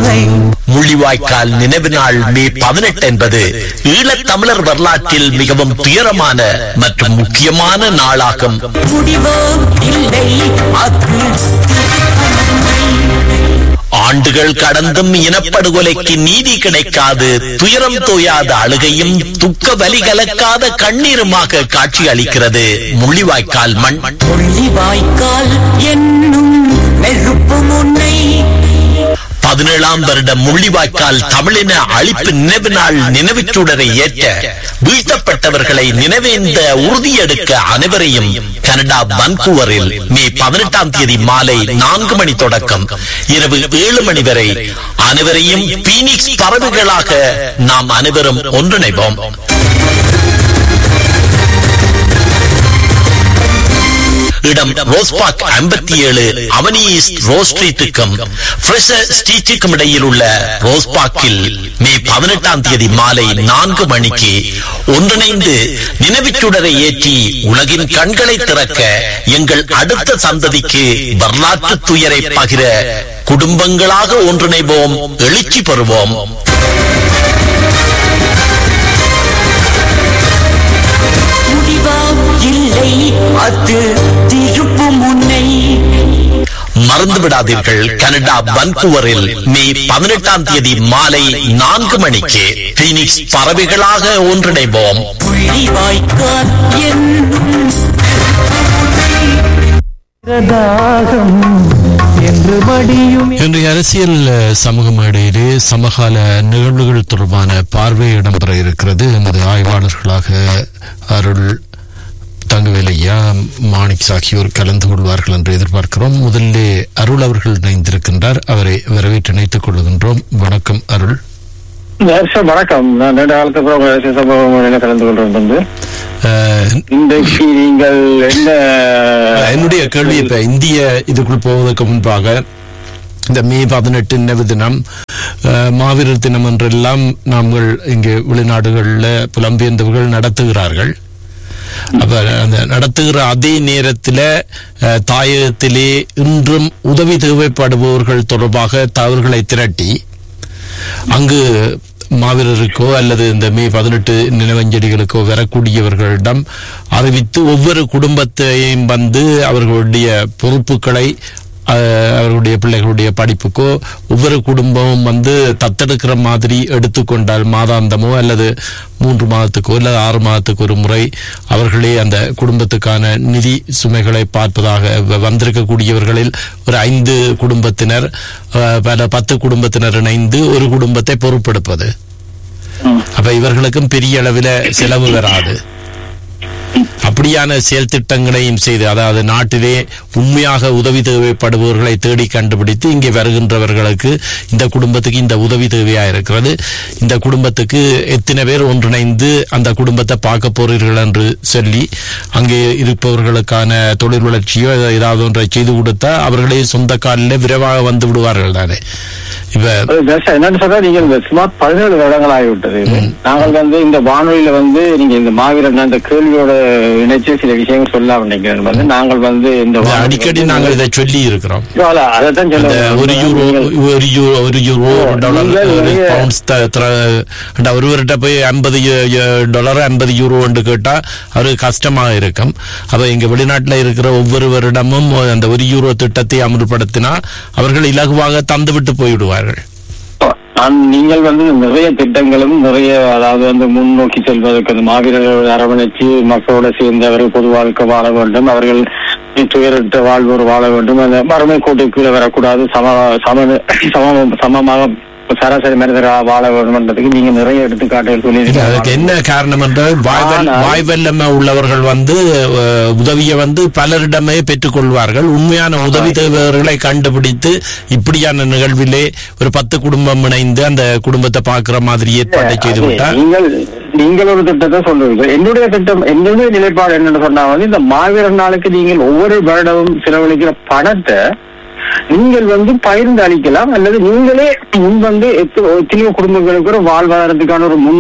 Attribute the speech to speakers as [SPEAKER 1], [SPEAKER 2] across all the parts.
[SPEAKER 1] உன்னை
[SPEAKER 2] முள்ளிவாய்க்கால் நினைவு நாள் மே பதினெட்டு என்பது ஈழத்தமிழர் வரலாற்றில் மிகவும் துயரமான மற்றும் முக்கியமான நாளாகும்
[SPEAKER 1] முடிவோ இல்லை அது
[SPEAKER 2] ஆண்டுகள் கடந்தும் இனப்படுகொலைக்கு நீதி கிடைக்காது துயரம் தோயாத அழுகையும் துக்க வலி கலக்காத கண்ணீருமாக காட்சி அளிக்கிறது முள்ளிவாய்க்கால் மண்
[SPEAKER 1] புள்ளி வாய்க்கால் என்னும் நெருப்பு முன்னை
[SPEAKER 2] பதினேழாம் வருட முள்ளிவாய்க்கால் தமிழின அழிப்பு நினைவு நாள் நினைவுச் சுடரை ஏற்ற வீழ்த்தப்பட்டவர்களை நினைவேந்த உறுதியெடுக்க அனைவரையும் கனடா வன்கூவரில் மே பதினெட்டாம் தேதி மாலை நான்கு மணி தொடக்கம் இரவு ஏழு மணி வரை அனைவரையும் பீனிக்ஸ் பறவைகளாக நாம் அனைவரும் ஒன்றிணைவோம் இடம் ரோஸ்பாக் ஐம்பத்தி ஏழு அவனி ஈஸ்ட் ரோஸ் ஸ்ட்ரீட்டுக்கும் ஃப்ரெஷர் ஸ்ட்ரீட்டுக்கும் இடையில் உள்ள ரோஸ்பாக்கில் மே பதினெட்டாம் தேதி மாலை நான்கு மணிக்கு ஒன்றிணைந்து நினைவுச்சுடரை ஏற்றி உலகின் கண்களை திறக்க எங்கள் அடுத்த சந்ததிக்கு வரலாற்று துயரை பகிர குடும்பங்களாக ஒன்றிணைவோம் எழுச்சி பெறுவோம்
[SPEAKER 1] முடிவா இல்லை அது திருப்பு முன்னை
[SPEAKER 2] மறந்து விடாதீர்கள் கனடா வன்கூவரில் மே பதினெட்டாம் தேதி மாலை நான்கு மணிக்கு பீனிக்ஸ் பறவைகளாக ஒன்றிணைவோம்
[SPEAKER 1] புள்ளி வாய்க்கால் என்னும்
[SPEAKER 3] தாகம் என்று மடியும்
[SPEAKER 4] இன்றைய அரசியல் அஹ், சமூக மேடையிலே சமகால நிகழ்வுகள் தொடர்பான பார்வை இடம்பெற இருக்கிறது எமது ஆய்வாளர்களாக அருள் தங்கவேலையா மாணிக் ஆகியோர் கலந்து கொள்வார்கள் என்று எதிர்பார்க்கிறோம் முதலிலே அருள் அவர்கள் இணைந்திருக்கின்றார் அவரை வரவேற்று இணைத்துக் கொள்கின்றோம் வணக்கம் அருள்
[SPEAKER 5] சார் வணக்கம் நான் ரெண்டு காலத்துக்கு அப்புறம் உங்க அரசியல் சம்பவம் முறையில கலந்து கொள்றேன் வந்து
[SPEAKER 4] அஹ்,
[SPEAKER 5] இன்றைக்கு நீங்கள் என்ன
[SPEAKER 4] என்னுடைய கேள்வி இப்ப இந்திய இதுக்குள் போவதற்கு முன்பாக இந்த மே பதினெட்டு நினைவு தினம் அஹ், மாவீரர் தினம் என்றெல்லாம் நாங்கள் இங்கே வெளிநாடுகளில் புலம்பெயர்ந்தவர்கள் நடத்துகிறார்கள் அப்ப அந்த நடத்துகிற அதே நேரத்தில் அஹ், தாயகத்திலே இன்றும் உதவி தேவைப்படுபவர்கள் தொடர்பாக தவறுகளை திரட்டி அங்கு மாவீரருக்கோ அல்லது இந்த மே பதினெட்டு நினைவஞ்சலிகளுக்கோ வரக்கூடியவர்களிடம் அறிவித்து ஒவ்வொரு குடும்பத்தையும் வந்து அவர்களுடைய பொறுப்புகளை அஹ், அவர்களுடைய பிள்ளைகளுடைய படிப்புக்கோ ஒவ்வொரு குடும்பமும் வந்து தத்தெடுக்கிற மாதிரி எடுத்துக்கொண்டால் மாதாந்தமோ அல்லது மூன்று மாதத்துக்கோ அல்லது ஆறு மாதத்துக்கு ஒரு முறை அவர்களே அந்த குடும்பத்துக்கான நிதி சுமைகளை பார்ப்பதாக வ- வந்திருக்கக்கூடியவர்களில் ஒரு ஐந்து குடும்பத்தினர் அஹ், பல பத்து குடும்பத்தினர் இணைந்து ஒரு குடும்பத்தை பொறுப்பெடுப்பது அப்ப இவர்களுக்கும் பெரிய அளவில் செலவு வராது அப்படியான செயல் திட்டங்களையும் செய்து அதாவது நாட்டிலே உண்மையாக உதவி தேவைப்படுபவர்களை தேடி கண்டுபிடித்து இங்கே வருகின்றவர்களுக்கு இந்த குடும்பத்துக்கு இந்த உதவி தேவையா இருக்கிறது இந்த குடும்பத்துக்கு எத்தனை பேர் ஒன்றிணைந்து அந்த குடும்பத்தை பார்க்க போறீர்கள் என்று சொல்லி அங்கே இருப்பவர்களுக்கான தொழில் வளர்ச்சியோ ஏதாவது ஒன்றை செய்து கொடுத்தா அவர்களே சொந்த காலில் விரைவாக வந்து விடுவார்கள் தானே இப்ப
[SPEAKER 5] சார், என்னன்னு சொன்னா நீங்க இந்த சுமார் பதினேழு வருடங்கள் ஆகிவிட்டது இது. நாங்கள் வந்து இந்த வானொலியில வந்து நீங்க இந்த மாவீரன் அந்த கேள்வியோட இணைச்சு சில விஷயங்கள் சொல்லலாம் நினைக்கிறேன் வந்து நாங்கள் வந்து இந்த வானொலி
[SPEAKER 4] அடிக்கடி
[SPEAKER 5] வந்து-
[SPEAKER 4] நாங்கள் இதை சொல்லி இருக்கிறோம்
[SPEAKER 5] இல்ல, அதைத்தான் சொல்ல
[SPEAKER 4] அந்த
[SPEAKER 5] வந்தேன்.
[SPEAKER 4] ஒரு யூரோ
[SPEAKER 5] நீங்கள்
[SPEAKER 4] ஒரு யூரோ ஒரு யூரோ ஒரு டாலர்
[SPEAKER 5] நீங்கள்
[SPEAKER 4] ஒரு
[SPEAKER 5] நிறைய-
[SPEAKER 4] பவுண்ட்ஸ் த- த்ர- அந்த ஒருவர்கிட்ட போய் ஐம்பது டாலர் ஐம்பது யூரோ கேட்டா அவருக்கு கஷ்டமாக இருக்கும் அப்ப இங்க வெளிநாட்டுல இருக்கிற ஒவ்வொருவரிடமும் அந்த ஒரு யூரோ திட்டத்தை அமல்படுத்தினா அவர்கள் இலகுவாக தந்துவிட்டு போய்விடுவார்கள்
[SPEAKER 5] நான் நீங்கள் வந்து நிறைய திட்டங்களும் நிறைய அதாவது வந்து முன்னோக்கி செல்வதற்கு அந்த மாவீரர்கள் அரவணைச்சு மக்களோட சேர்ந்து அவர்கள் பொது வாழ்க்கை வாழ வேண்டும் அவர்கள் துயரற்ற வாழ்வோர் வாழ வேண்டும் அந்த வறுமை கோட்டை கீழே வரக்கூடாது சம சம சம சமமாக சராசரி மனிதராக வாழ வேண்டும்ன்றதுக்கு நீங்க நிறைய எடுத்துக்காட்டுகள்
[SPEAKER 4] இல்ல, அதுக்கு
[SPEAKER 5] சொல்லியிருக்கீங்க
[SPEAKER 4] என்ன காரணம் என்றால் வாய்வல்
[SPEAKER 5] ஆனால்-
[SPEAKER 4] வாய்வல்லமை உள்ளவர்கள் வந்து அஹ், உதவியை வந்து பலரிடமே பெற்றுக்கொள்வார்கள் உண்மையான உதவி தேவையவர்களை கண்டுபிடித்து இப்படியான நிகழ்விலே ஒரு பத்து குடும்பம் இணைந்து அந்த குடும்பத்தை பார்க்கிற மாதிரி ஏற்பாட்டை செய்து
[SPEAKER 5] அது
[SPEAKER 4] விட்டால்
[SPEAKER 5] நீங்கள் நீங்கள் ஒரு திட்டத்தை சொல்றீங்க என்னுடைய திட்டம் என்னுடைய நிலைப்பாடு என்னன்னு சொன்னா வந்து இந்த மாவீரர் நாளுக்கு நீங்கள் ஒவ்வொரு வருடமும் செலவழிக்கிற பணத்தை நீங்கள் வந்து பகிர்ந்து அளிக்கலாம் அல்லது நீங்களே முன் வந்து எத்த- எத்தனையோ குடும்பங்களுக்கு ஒரு வாழ்வாதாரத்துக்கான ஒரு முன்னு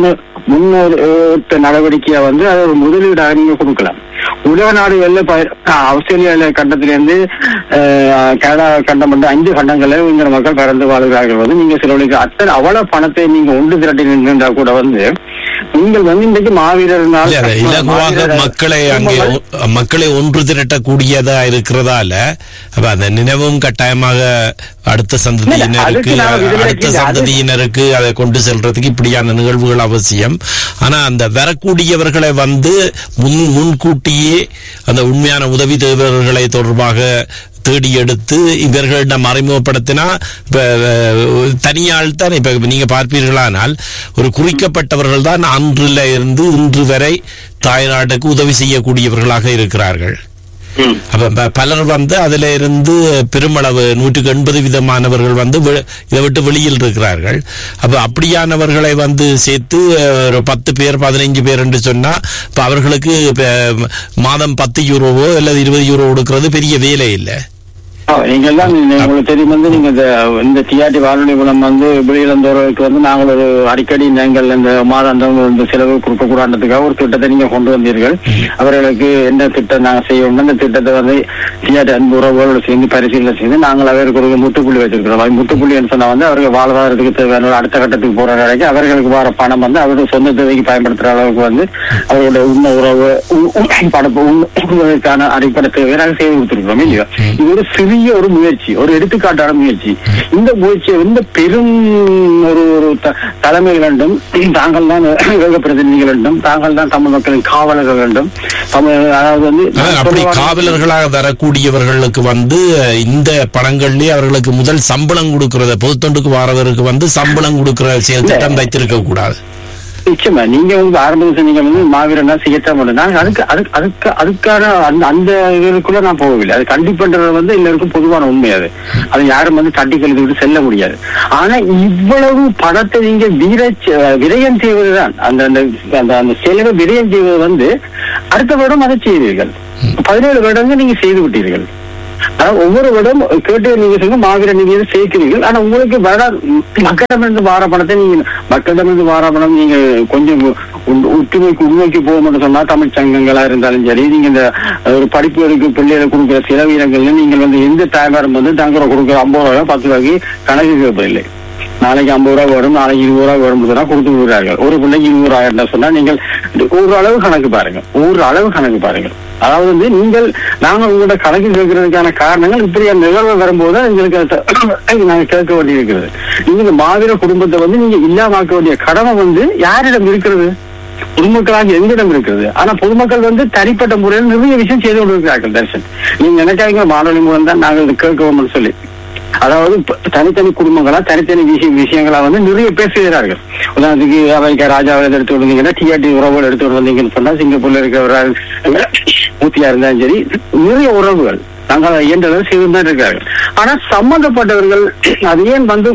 [SPEAKER 5] முன்னோட்ட நடவடிக்கையா வந்து அது ஒரு முதலீடாக நீங்க கொடுக்கலாம் உலக நாடுகள்ல ப- ஆஹ் ஆஸ்திரேலியால கண்டத்திலிருந்து ஆஹ், கனடா கண்டம் வந்து அஞ்சு கண்டங்கள்ல இங்க மக்கள் பறந்து வாழ்கிறார்கள் வந்து நீங்க செலவழிக்க அத்தனை அவ்வளவு பணத்தை நீங்க ஒன்று திரட்டி நின்றா கூட வந்து நீங்கள் வந்து இன்றைக்கு மாவீரர் நாள்
[SPEAKER 4] இல்ல, அது இலகுவாக
[SPEAKER 5] மாவீரர்
[SPEAKER 4] மக்களை அங்கே ஒ- மக்களை ஒன்று திரட்டக்கூடியதா இருக்கிறதால அப்ப அந்த நினைவும் கட்டாயமாக அடுத்த சந்ததியினருக்கு
[SPEAKER 5] அதுக்கு நான் விதிவிலக்கு
[SPEAKER 4] அடுத்த
[SPEAKER 5] இல்லை. அது-
[SPEAKER 4] சந்ததியினருக்கு அதை கொண்டு செல்றதுக்கு இப்படியான நிகழ்வுகள் அவசியம் ஆனா அந்த வரக்கூடியவர்களை வந்து முன் முன்கூட்டியே அந்த உண்மையான உதவி தேவைகளை தொடர்பாக தேடி எடுத்து இவர்களிடம் அறிமுகப்படுத்தினா இப்ப அஹ், தனியாள் தான் இப்ப நீங்க பார்ப்பீர்களானால் ஒரு குறிக்கப்பட்டவர்கள் தான் அன்றில் இருந்து இன்று வரை தாய்நாட்டுக்கு உதவி செய்யக்கூடியவர்களாக இருக்கிறார்கள்
[SPEAKER 5] ம்.
[SPEAKER 4] அப்ப ப- பலர் வந்து அதுல இருந்து பெருமளவு நூற்றுக்கு எண்பது விதமானவர்கள் வந்து வெ- இதை விட்டு வெளியில் இருக்கிறார்கள் அப்ப அப்படியானவர்களை வந்து சேர்த்து அஹ், ஒரு பத்து பேர் பதினைஞ்சு பேர் என்று சொன்னா இப்ப அவர்களுக்கு இப்ப, மாதம் பத்து யூரோவோ அல்லது இருபது யூரோ கொடுக்கறது பெரிய வேலை இல்லை
[SPEAKER 5] ஆ, நீங்க எல்லாம் நீங்க- உங்களுக்கு தெரியும் வந்து நீங்க இந்த இந்த டிஆர்டி வானொலி மூலம் வந்து வெளியிலந்தோருக்கு வந்து நாங்கள் ஒரு அடிக்கடி நீங்கள் இந்த மாதாந்தம் இந்த செலவு கொடுக்க கூடாதுக்காக ஒரு திட்டத்தை நீங்க கொண்டு வந்தீர்கள் அவர்களுக்கு என்ன திட்டம் நாங்க செய்யணும் அந்த திட்டத்தை வந்து டிஆர்டி அன்பு உறவுகளோடு சேர்ந்து பரிசீலனை செய்து நாங்கள் அவருக்கு ஒரு முட்டுப்புள்ளி வச்சிருக்கிறோம் அது முட்டுப்புள்ளி சொன்னா வந்து அவர்கள் வாழ்வாதாரத்துக்கு தேவையான ஒரு அடுத்த கட்டத்துக்கு போற நிலைக்கு அவர்களுக்கு வர பணம் வந்து அவருடைய சொந்த தேவைக்கு பயன்படுத்துற அளவுக்கு வந்து அவர்களுடைய உண்மை உறவு உ- உ- படப்பு உண்மைக்கான அடிப்படை தேவையை நாங்கள் செய்து கொடுத்துருக்கிறோம் இல்லையா இது ஒரு சிறிய ஒரு முயற்சி ஒரு எடுத்துக்காட்டான முயற்சி இந்த முயற்சியை இந்த பெரும் ஒரு ஒரு த- தலைமைகள் என்றும் தாங்கள் தான் உலக பிரதிநிதிகள் என்றும் தாங்கள் தான் தமிழ் மக்களின் காவலர்கள் என்றும் தமிழ் அதாவது வந்து
[SPEAKER 4] அஹ், அப்படி காவலர்களாக வரக்கூடியவர்களுக்கு வந்து அஹ், இந்த பணங்கள்லயே அவர்களுக்கு முதல் சம்பளம் கொடுக்கறத பொதுத்தொண்டுக்கு வரவருக்கு வந்து சம்பளம் கொடுக்கிற செயல் திட்டம் வைத்திருக்க கூடாது
[SPEAKER 5] நிச்சயமா நீங்க வந்து ஆரம்பத்தில் நீங்க வந்து மாவீரனா செய்யத்தான் பண்ண நான் அதுக்கு அதுக்கு அதுக்கு அதுக்கான அந்த அந்த இதுக்குள்ள நான் போகவில்லை அது கண்டிப்பான்றது வந்து எல்லாருக்கும் பொதுவான உண்மை அது அது யாரும் வந்து தட்டி கழித்து விட்டு செல்ல முடியாது ஆனா இவ்வளவு பணத்தை நீங்க வீர விரயம் செய்வதுதான் அந்த அந்த அந்த அந்த செலவை விரயம் செய்வது வந்து அடுத்த வருடம் அதை செய்வீர்கள் பதினேழு வருடங்கள் நீங்க செய்து விட்டீர்கள் அதாவது ஒவ்வொரு வருடம் கேட்டு நீங்க சொல்லுங்க மாவீர நிதியை சேர்க்கிறீர்கள் ஆனா உங்களுக்கு வர மக்களிடமிருந்து வார பணத்தை நீங்க மக்களிடமிருந்து வார பணம் நீங்க கொஞ்சம் உ- ஒற்றுமைக்கு உண்மைக்கு போகணும்னு சொன்னா தமிழ் சங்கங்களா இருந்தாலும் சரி நீங்க இந்த ஒரு படிப்புகளுக்கு பிள்ளைகளை கொடுக்குற செலவீனங்கள்ல நீங்கள் வந்து எந்த தாய்மாரும் வந்து தங்க கொடுக்குற ஐம்பது ரூபாய் பத்து ரூபாய்க்கு கணக்கு கேட்பதில்லை நாளைக்கு ஐம்பது ரூபாய் வரும் நாளைக்கு இருபது ரூபாய் வரும் சொன்னா கொடுத்து விடுறார்கள் ஒரு பிள்ளைக்கு இருபது ரூபாய் சொன்னா நீங்கள் ஒரு அளவு கணக்கு பாருங்க ஒரு அளவு கணக்கு பாருங்க அதாவது வந்து நீங்கள் நாங்கள் உங்களோட கணக்கு கேட்கறதுக்கான காரணங்கள் இப்படி அந்த நிகழ்வு வரும்போது எங்களுக்கு அது த- நாங்க கேட்க வேண்டியிருக்கிறது நீங்க இந்த மாவீர குடும்பத்தை வந்து நீங்க இல்லாமாக்க வேண்டிய கடமை வந்து யாரிடம் இருக்கிறது பொதுமக்களாக எங்களிடம் இருக்கிறது ஆனா பொதுமக்கள் வந்து தனிப்பட்ட முறையில் நிறைய விஷயம் செய்து கொண்டிருக்கிறார்கள் தர்ஷன் நீங்க நினைக்காதீங்க மாணவர்கள் மூலம் தான் நாங்கள் இது கேட்கவோம்னு சொல்லி அதாவது இப்ப தனித்தனி குடும்பங்களா தனித்தனி விஷய விஷயங்களா வந்து நிறைய பேர் செய்கிறார்கள் உதாரணத்துக்கு அமெரிக்கா ராஜாவை எடுத்து வந்தீங்கன்னா டிஆர்டி உறவுகள் எடுத்து வந்தீங்கன்னு சொன்னா சிங்கப்பூர்ல இருக்கிற மூத்தியா இருந்தாலும் சரி நிறைய உறவுகள் நாங்கள் இயன்றதை செய்து தான் இருக்கார்கள் ஆனா சம்பந்தப்பட்டவர்கள் அது ஏன் வந்து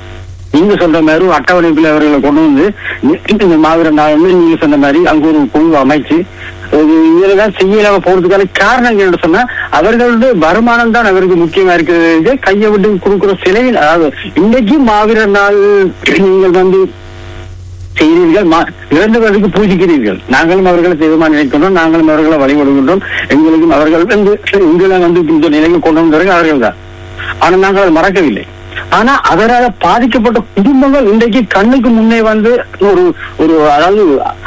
[SPEAKER 5] நீங்க சொல்ற மாதிரி ஒரு அட்டவணைப்பில் அவர்களை கொண்டு வந்து இந்த மாவீரன் நாள் வந்து நீங்க சொன்ன மாதிரி அங்க ஒரு குழு அமைச்சு இது இதெல்லாம் செய்யலாம போறதுக்கான காரணம் என்னன்னு சொன்னா அவர்களுடைய வருமானம் தான் அவருக்கு முக்கியமா இருக்கிறது கையை விட்டு கொடுக்குற செலவில் அதாவது இன்னைக்கு மாவீரர் நாள் நீங்கள் வந்து செய்கிறீர்கள் மா- இறந்தவர்களுக்கு பூஜிக்கிறீர்கள் நாங்களும் அவர்களை தெய்வமா நினைக்கின்றோம் நாங்களும் அவர்களை வழிபடுகின்றோம் எங்களுக்கும் அவர்கள் வந்து எங்களை வந்து இந்த நிலைக்கு கொண்டு வந்தவர்கள் அவர்கள் தான் ஆனா நாங்கள் அதை மறக்கவில்லை ஆனா அதனால பாதிக்கப்பட்ட குடும்பங்கள் இன்றைக்கு கண்ணுக்கு முன்னே வந்து ஒரு ஒரு அதாவது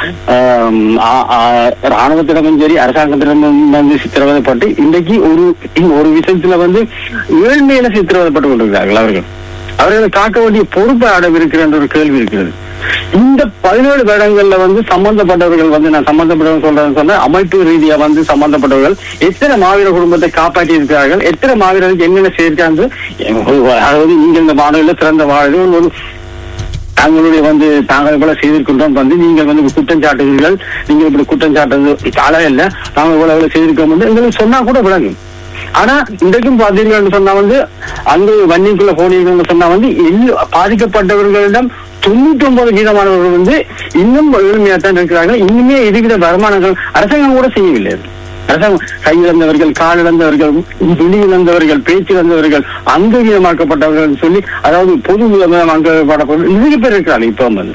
[SPEAKER 5] ஆம், ஆ- ஆ- ராணுவத்திடமும் சரி அரசாங்கத்திடமும் வந்து சித்திரவதைப்பட்டு இன்றைக்கு ஒரு ஒரு விஷயத்துல வந்து ஏழ்மையில சித்திரவதைப்பட்டு கொண்டிருக்கிறார்கள் அவர்கள் அவர்களை காக்க வேண்டிய பொறுப்பு ஆடம் இருக்கிற என்ற ஒரு கேள்வி இருக்கிறது இந்த பதினேழு வருடங்கள்ல வந்து சம்பந்தப்பட்டவர்கள் வந்து நான் சம்பந்தப்பட்டவர்கள் சொல்றேன்னு சொன்னா அமைப்பு ரீதியா வந்து சம்பந்தப்பட்டவர்கள் எத்தனை மாவீர குடும்பத்தை காப்பாற்றி இருக்கிறார்கள் எத்தனை மாவீரருக்கு என்னென்ன செய்திருக்காங்க அதாவது நீங்க இந்த மாணவர்கள் சிறந்த வாழ்வு ஒரு தங்களுடைய வந்து தாங்கள் இவ்வளவு செய்திருக்கின்றோம் வந்து நீங்கள் வந்து குற்றம் சாட்டுகிறீர்கள் நீங்கள் இப்படி குற்றம் சாட்டுறது அளவு இல்ல நாங்கள் இவ்வளவு இவ்வளவு செய்திருக்கோம் வந்து எங்களுக்கு சொன்னா கூட விளங்கும் ஆனா இன்றைக்கும் பாத்தீங்கன்னு சொன்னா வந்து அங்கு வன்னிக்குள்ள போனீங்கன்னு சொன்னா வந்து எல்லா- பாதிக்கப்பட்டவர்களிடம் தொண்ணூத்தி ஒன்பது வீதமானவர்கள் வந்து இன்னும் எளிமையா தான் இருக்கிறார்கள் இன்னுமே இருக்கிற வருமானங்கள் அரசாங்கம் கூட செய்யவில்லை அது. அரசாங்கம் கையிழந்தவர்கள் கால் இழந்தவர்கள் விழி இழந்தவர்கள் பேச்சு இழந்தவர்கள் அங்க வீதமாக்கப்பட்டவர்கள் சொல்லி அதாவது பொது வீதமாக்கப்படப்பட்ட நிறைய பேர் இருக்கிறாங்க இப்ப வந்து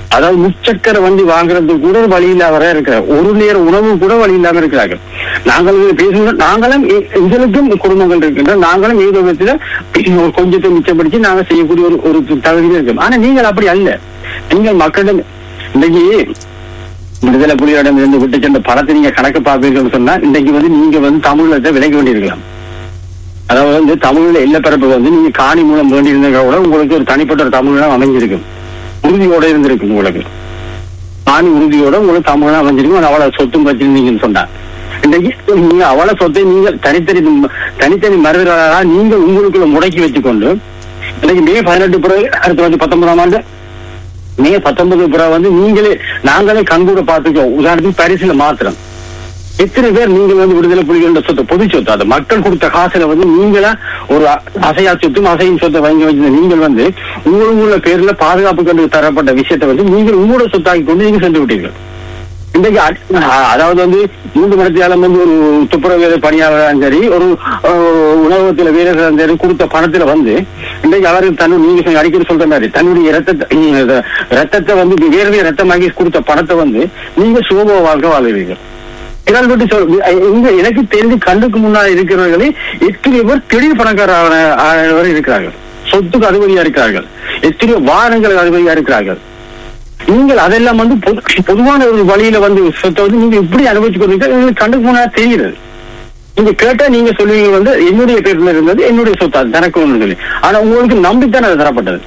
[SPEAKER 5] அதாவது முச்சக்கர வண்டி வாங்குறதுக்கு கூட வழி இல்லாம இருக்கிறார் ஒரு நேர உணவு கூட வழி இல்லாம இருக்கிறார்கள் நாங்கள் பேசுகிறோம் நாங்களும் எ- எங்களுக்கும் குடும்பங்கள் இருக்கின்றன நாங்களும் ஏதோ விதத்துல ஒரு கொஞ்சத்தை மிச்சப்படுத்தி நாங்க செய்யக்கூடிய ஒரு ஒரு தகுதியில் இருக்கோம் ஆனா நீங்கள் அப்படி அல்ல நீங்கள் மக்களிடம் இன்னைக்கு விடுதலை புலிகளிடம் இருந்து விட்டு சென்ற பணத்தை நீங்க கணக்கு பார்ப்பீர்கள் சொன்னா இன்னைக்கு வந்து நீங்க வந்து தமிழத்தை விலைக்கு வேண்டியிருக்கலாம் அதாவது வந்து தமிழ்ல எல்ல பரப்பு வந்து நீங்க காணி மூலம் வேண்டியிருந்தா கூட உங்களுக்கு ஒரு தனிப்பட்ட ஒரு தமிழம் அமைஞ்சிருக்கும் உறுதியோட இருந்திருக்கும் உங்களுக்கு காணி உறுதியோட உங்களுக்கு தமிழம் அமைஞ்சிருக்கும் அது அவளை சொத்தும் வச்சிருந்தீங்கன்னு சொன்னா இன்னைக்கு நீங்க அவளை சொத்தை நீங்க தனித்தனி தனித்தனி மறுவர்களாக நீங்க உங்களுக்குள்ள முடக்கி வச்சுக்கொண்டு இன்னைக்கு மே பதினெட்டு பிறகு அடுத்த வந்து பத்தொன்பதாம் ஆண்டு மே பத்தொன்பது பிறகு வந்து நீங்களே நாங்களே கண்கூட பார்த்துக்கோ உதாரணத்துக்கு பரிசுல மாத்திரம் எத்தனை பேர் நீங்கள் வந்து விடுதலை புலிகளோட சொத்து பொது சொத்து அது மக்கள் கொடுத்த காசுல வந்து நீங்களா ஒரு அ- அசையா சொத்தும் அசையும் சொத்தை வாங்கி வச்சிருந்த நீங்கள் வந்து உங்களுடைய பேர்ல பாதுகாப்பு கண்டு தரப்பட்ட விஷயத்தை வந்து நீங்கள் உங்களோட சொத்தாக்கி கொண்டு நீங்க சென்று விட்டீர்கள் இன்றைக்கு அ- அ- அதாவது வந்து மூன்று மடத்தியாலம் வந்து ஒரு துப்புரவு வேலை பணியாளராக சரி ஒரு அஹ், உணவகத்துல வேலைகளும் சரி கொடுத்த பணத்துல வந்து இன்றைக்கு அவருக்கு தன்னு நீங்க சொன்ன அடிக்கடி சொல்ற மாதிரி தன்னுடைய ரத்தத்தை உம், ரத்தத்தை வந்து வேர்வையை ரத்தமாக்கி கொடுத்த பணத்தை வந்து நீங்க சுகபோக வாழ்க்கை வாழ்கிறீர்கள் இதனால் விட்டு சொல் இங்க எனக்கு தெரிஞ்சு கண்ணுக்கு முன்னால் இருக்கிறவர்களே எத்தனை பேர் திடீர் பணக்கார ஆனவர் இருக்கிறார்கள் சொத்துக்கு அதிபதியா இருக்கிறார்கள் எத்தனையோ வாகனங்களுக்கு அதிபதியா இருக்கிறார்கள் நீங்கள் அதெல்லாம் வந்து பொது- பொதுவான ஒரு வழியில வந்து சொத்தை வந்து நீங்க இப்படி அனுபவிச்சு கொண்டிருக்க உங்களுக்கு கண்ணுக்கு முன்னாடி தெரிகிறது நீங்க கேட்டா நீங்க சொல்லுவீங்க வந்து என்னுடைய பேர்ல இருந்தது என்னுடைய சொத்து அது தனக்கு ஒன்று சொல்லி ஆனா உங்களுக்கு நம்பித்தான் அது தரப்பட்டது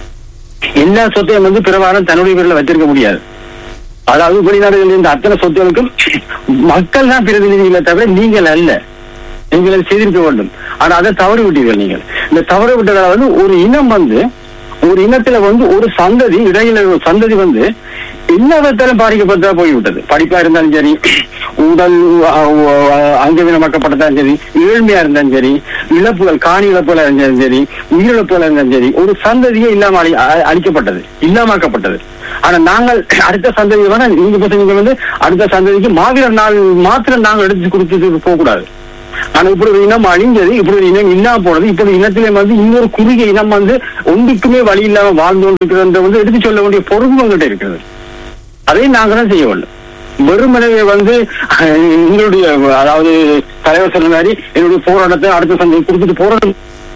[SPEAKER 5] எல்லா சொத்தையும் வந்து பிறவாரம் தன்னுடைய பேர்ல வச்சிருக்க முடியாது அதாவது வெளிநாடுகளில் இருந்த அத்தனை சொத்துகளுக்கும் மக்கள் தான் பிரதிநிதிகளை தவிர நீங்கள் அல்ல நீங்கள் அதை செய்திருக்க வேண்டும் ஆனா அதை தவறு விட்டீர்கள் நீங்கள் இந்த தவறு விட்டதால வந்து ஒரு இனம் வந்து ஒரு இனத்துல வந்து ஒரு சந்ததி இடையில ஒரு சந்ததி வந்து எல்லா விதத்திலும் பாதிக்கப்பட்டதா போய்விட்டது படிப்பா இருந்தாலும் சரி உடல் அங்கவீனமாக்கப்பட்டதாலும் சரி ஏழ்மையா இருந்தாலும் சரி இழப்புகள் காணி இழப்புகளா இருந்தாலும் சரி உயிரிழப்புகளா இருந்தாலும் சரி ஒரு சந்ததியே இல்லாம அழி- அ- அழிக்கப்பட்டது இல்லாமக்கப்பட்டது ஆனா நாங்கள் அடுத்த சந்ததி வேணா நீங்க இப்ப சொன்னீங்க வந்து அடுத்த சந்ததிக்கு மாவீரர் நாள் மாத்திரம் நாங்கள் எடுத்து கொடுத்துட்டு போக கூடாது ஆனா இப்படி ஒரு இனம் அழிஞ்சது இப்படி ஒரு இனம் இல்லாம போனது இப்படி இனத்திலே வந்து இன்னொரு குறுகிய இனம் வந்து ஒன்றுக்குமே வழி இல்லாம வாழ்ந்து கொண்டிருக்கிறது வந்து எடுத்து சொல்ல வேண்டிய பொறுப்பு உங்கள்கிட்ட இருக்கிறது அதையும் நாங்க தான் செய்ய வேண்டும் வெறுமனவே வந்து அஹ், எங்களுடைய அதாவது தலைவர் சொன்ன மாதிரி என்னுடைய போராட்டத்தை அடுத்த சந்தை கொடுத்துட்டு போராட்டம்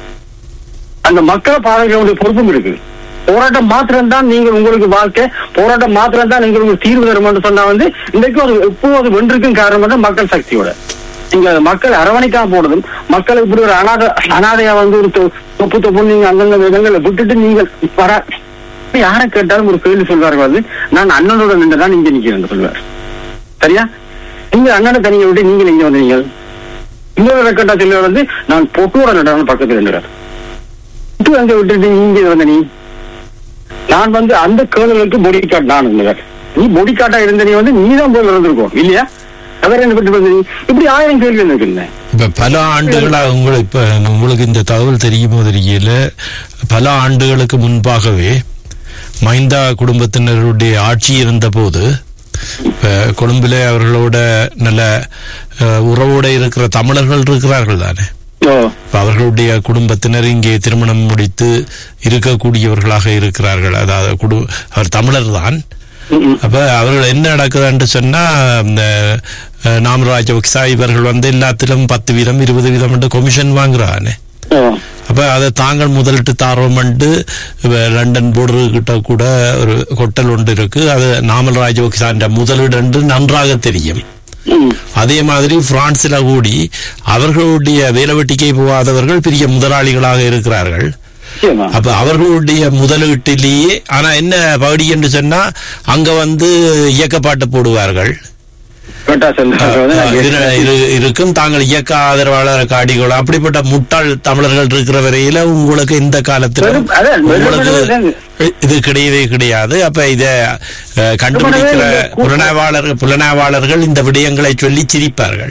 [SPEAKER 5] அந்த மக்களை பாதுகாக்க வேண்டிய பொறுப்பும் இருக்கு போராட்டம் மாத்திரம் தான் நீங்கள் உங்களுக்கு வாழ்க்கை போராட்டம் மாத்திரம் தான் நீங்கள் உங்களுக்கு தீர்வு தரும் என்று சொன்னா வந்து இன்றைக்கு ஒரு எப்போது வென்றிருக்கும் காரணம் தான் மக்கள் சக்தியோட நீங்க அது மக்கள் அரவணைக்காம போனதும் மக்கள் இப்படி ஒரு அனாத அனாதையா வந்து ஒரு தொ- தொப்பு தொப்பு நீங்க அங்கங்க விதங்களை விட்டுட்டு நீங்கள் வர யாரை கேட்டாலும் ஒரு கேள்வி சொல்வார்கள் வந்து நான் அண்ணனோட நின்று தான் இங்க நிக்கிறேன் சொல்வார் சரியா நீங்க அண்ணனை தனியை விட்டு நீங்கள் இங்க வந்தீங்க இன்னொரு ரெக்கட்டா சொல்லுவார் வந்து நான் பொட்டோட நடன பக்கத்துல நின்றார் விட்டு அங்க விட்டுட்டு இங்க வந்த நீ நான் வந்து அந்த கேர்னலுக்கு பொடி கார்டு நான் இருந்தவர் நீ பொடி கார்டா இருந்த நீ வந்து நீதான் போய் இருந்திருக்கோம் இல்லையா அவர் என்ன விட்டு வந்து நீ இப்படி ஆயிரம் கேள்வி இருக்குல்ல
[SPEAKER 4] இப்ப பல ஆண்டுகளா உங்களுக்கு இப்ப உங்களுக்கு இந்த தகவல் தெரியுமோ தெரியல பல ஆண்டுகளுக்கு முன்பாகவே மைந்தா குடும்பத்தினருடைய ஆட்சி இருந்த போது இப்ப கொழும்பிலே அவர்களோட நல்ல அஹ், உறவோட இருக்கிற தமிழர்கள் இருக்கிறார்கள் தானே
[SPEAKER 5] ஓ
[SPEAKER 4] இப்ப அவர்களுடைய குடும்பத்தினர் இங்கே திருமணம் முடித்து இருக்கக்கூடியவர்களாக இருக்கிறார்கள் அதாவது குடு அவர் தமிழர் தான்
[SPEAKER 5] ம், ம்.
[SPEAKER 4] அப்ப அவர்கள் என்ன நடக்குதுன்னு சொன்னா இந்த அஹ், நாம் ராஜபக்சா இவர்கள் வந்து எல்லாத்திலும் பத்து வீதம் இருபது வீதம் என்று கொமிஷன் வாங்குறானே
[SPEAKER 5] ஓ
[SPEAKER 4] அப்ப அதை தாங்கள் முதலிட்டு தாரோம்ட்டு லண்டன் போர்டர் கிட்ட கூட ஒரு கொட்டல் ஒன்று இருக்கு அது நாமல் ராஜபக்சான்ற முதலீடு என்று நன்றாக தெரியும்
[SPEAKER 5] ம்.
[SPEAKER 4] அதே மாதிரி பிரான்சில கூடி அவர்களுடைய வேலை வெட்டிக்கே போகாதவர்கள் பெரிய முதலாளிகளாக இருக்கிறார்கள்
[SPEAKER 5] நிச்சயமா
[SPEAKER 4] அப்ப அவர்களுடைய முதலீட்டிலேயே ஆனா என்ன பகுதி என்று சொன்னா அங்க வந்து இயக்கப்பாட்டு போடுவார்கள்
[SPEAKER 5] கேட்டா சொல்லுவாங்க
[SPEAKER 4] அஹ் இரு- இரு- இருக்கும் தாங்கள் இயக்க ஆதரவாளர் காடிகள் அப்படிப்பட்ட முட்டாள் தமிழர்கள் இருக்கிற வரையில உங்களுக்கு இந்த காலத்துல
[SPEAKER 5] வெறும்- அதான் வெறும்
[SPEAKER 4] உங்களுக்கு
[SPEAKER 5] வெறும்
[SPEAKER 4] இது கிடையவே கிடையாது அப்ப இத அஹ், கண்டுபிடிக்கிற
[SPEAKER 5] வெறுமனவே இந்த கூட்டம்.
[SPEAKER 4] புலனாய்வாளர்கள் புலனாய்வாளர்கள் இந்த விடயங்களை சொல்லி சிரிப்பார்கள்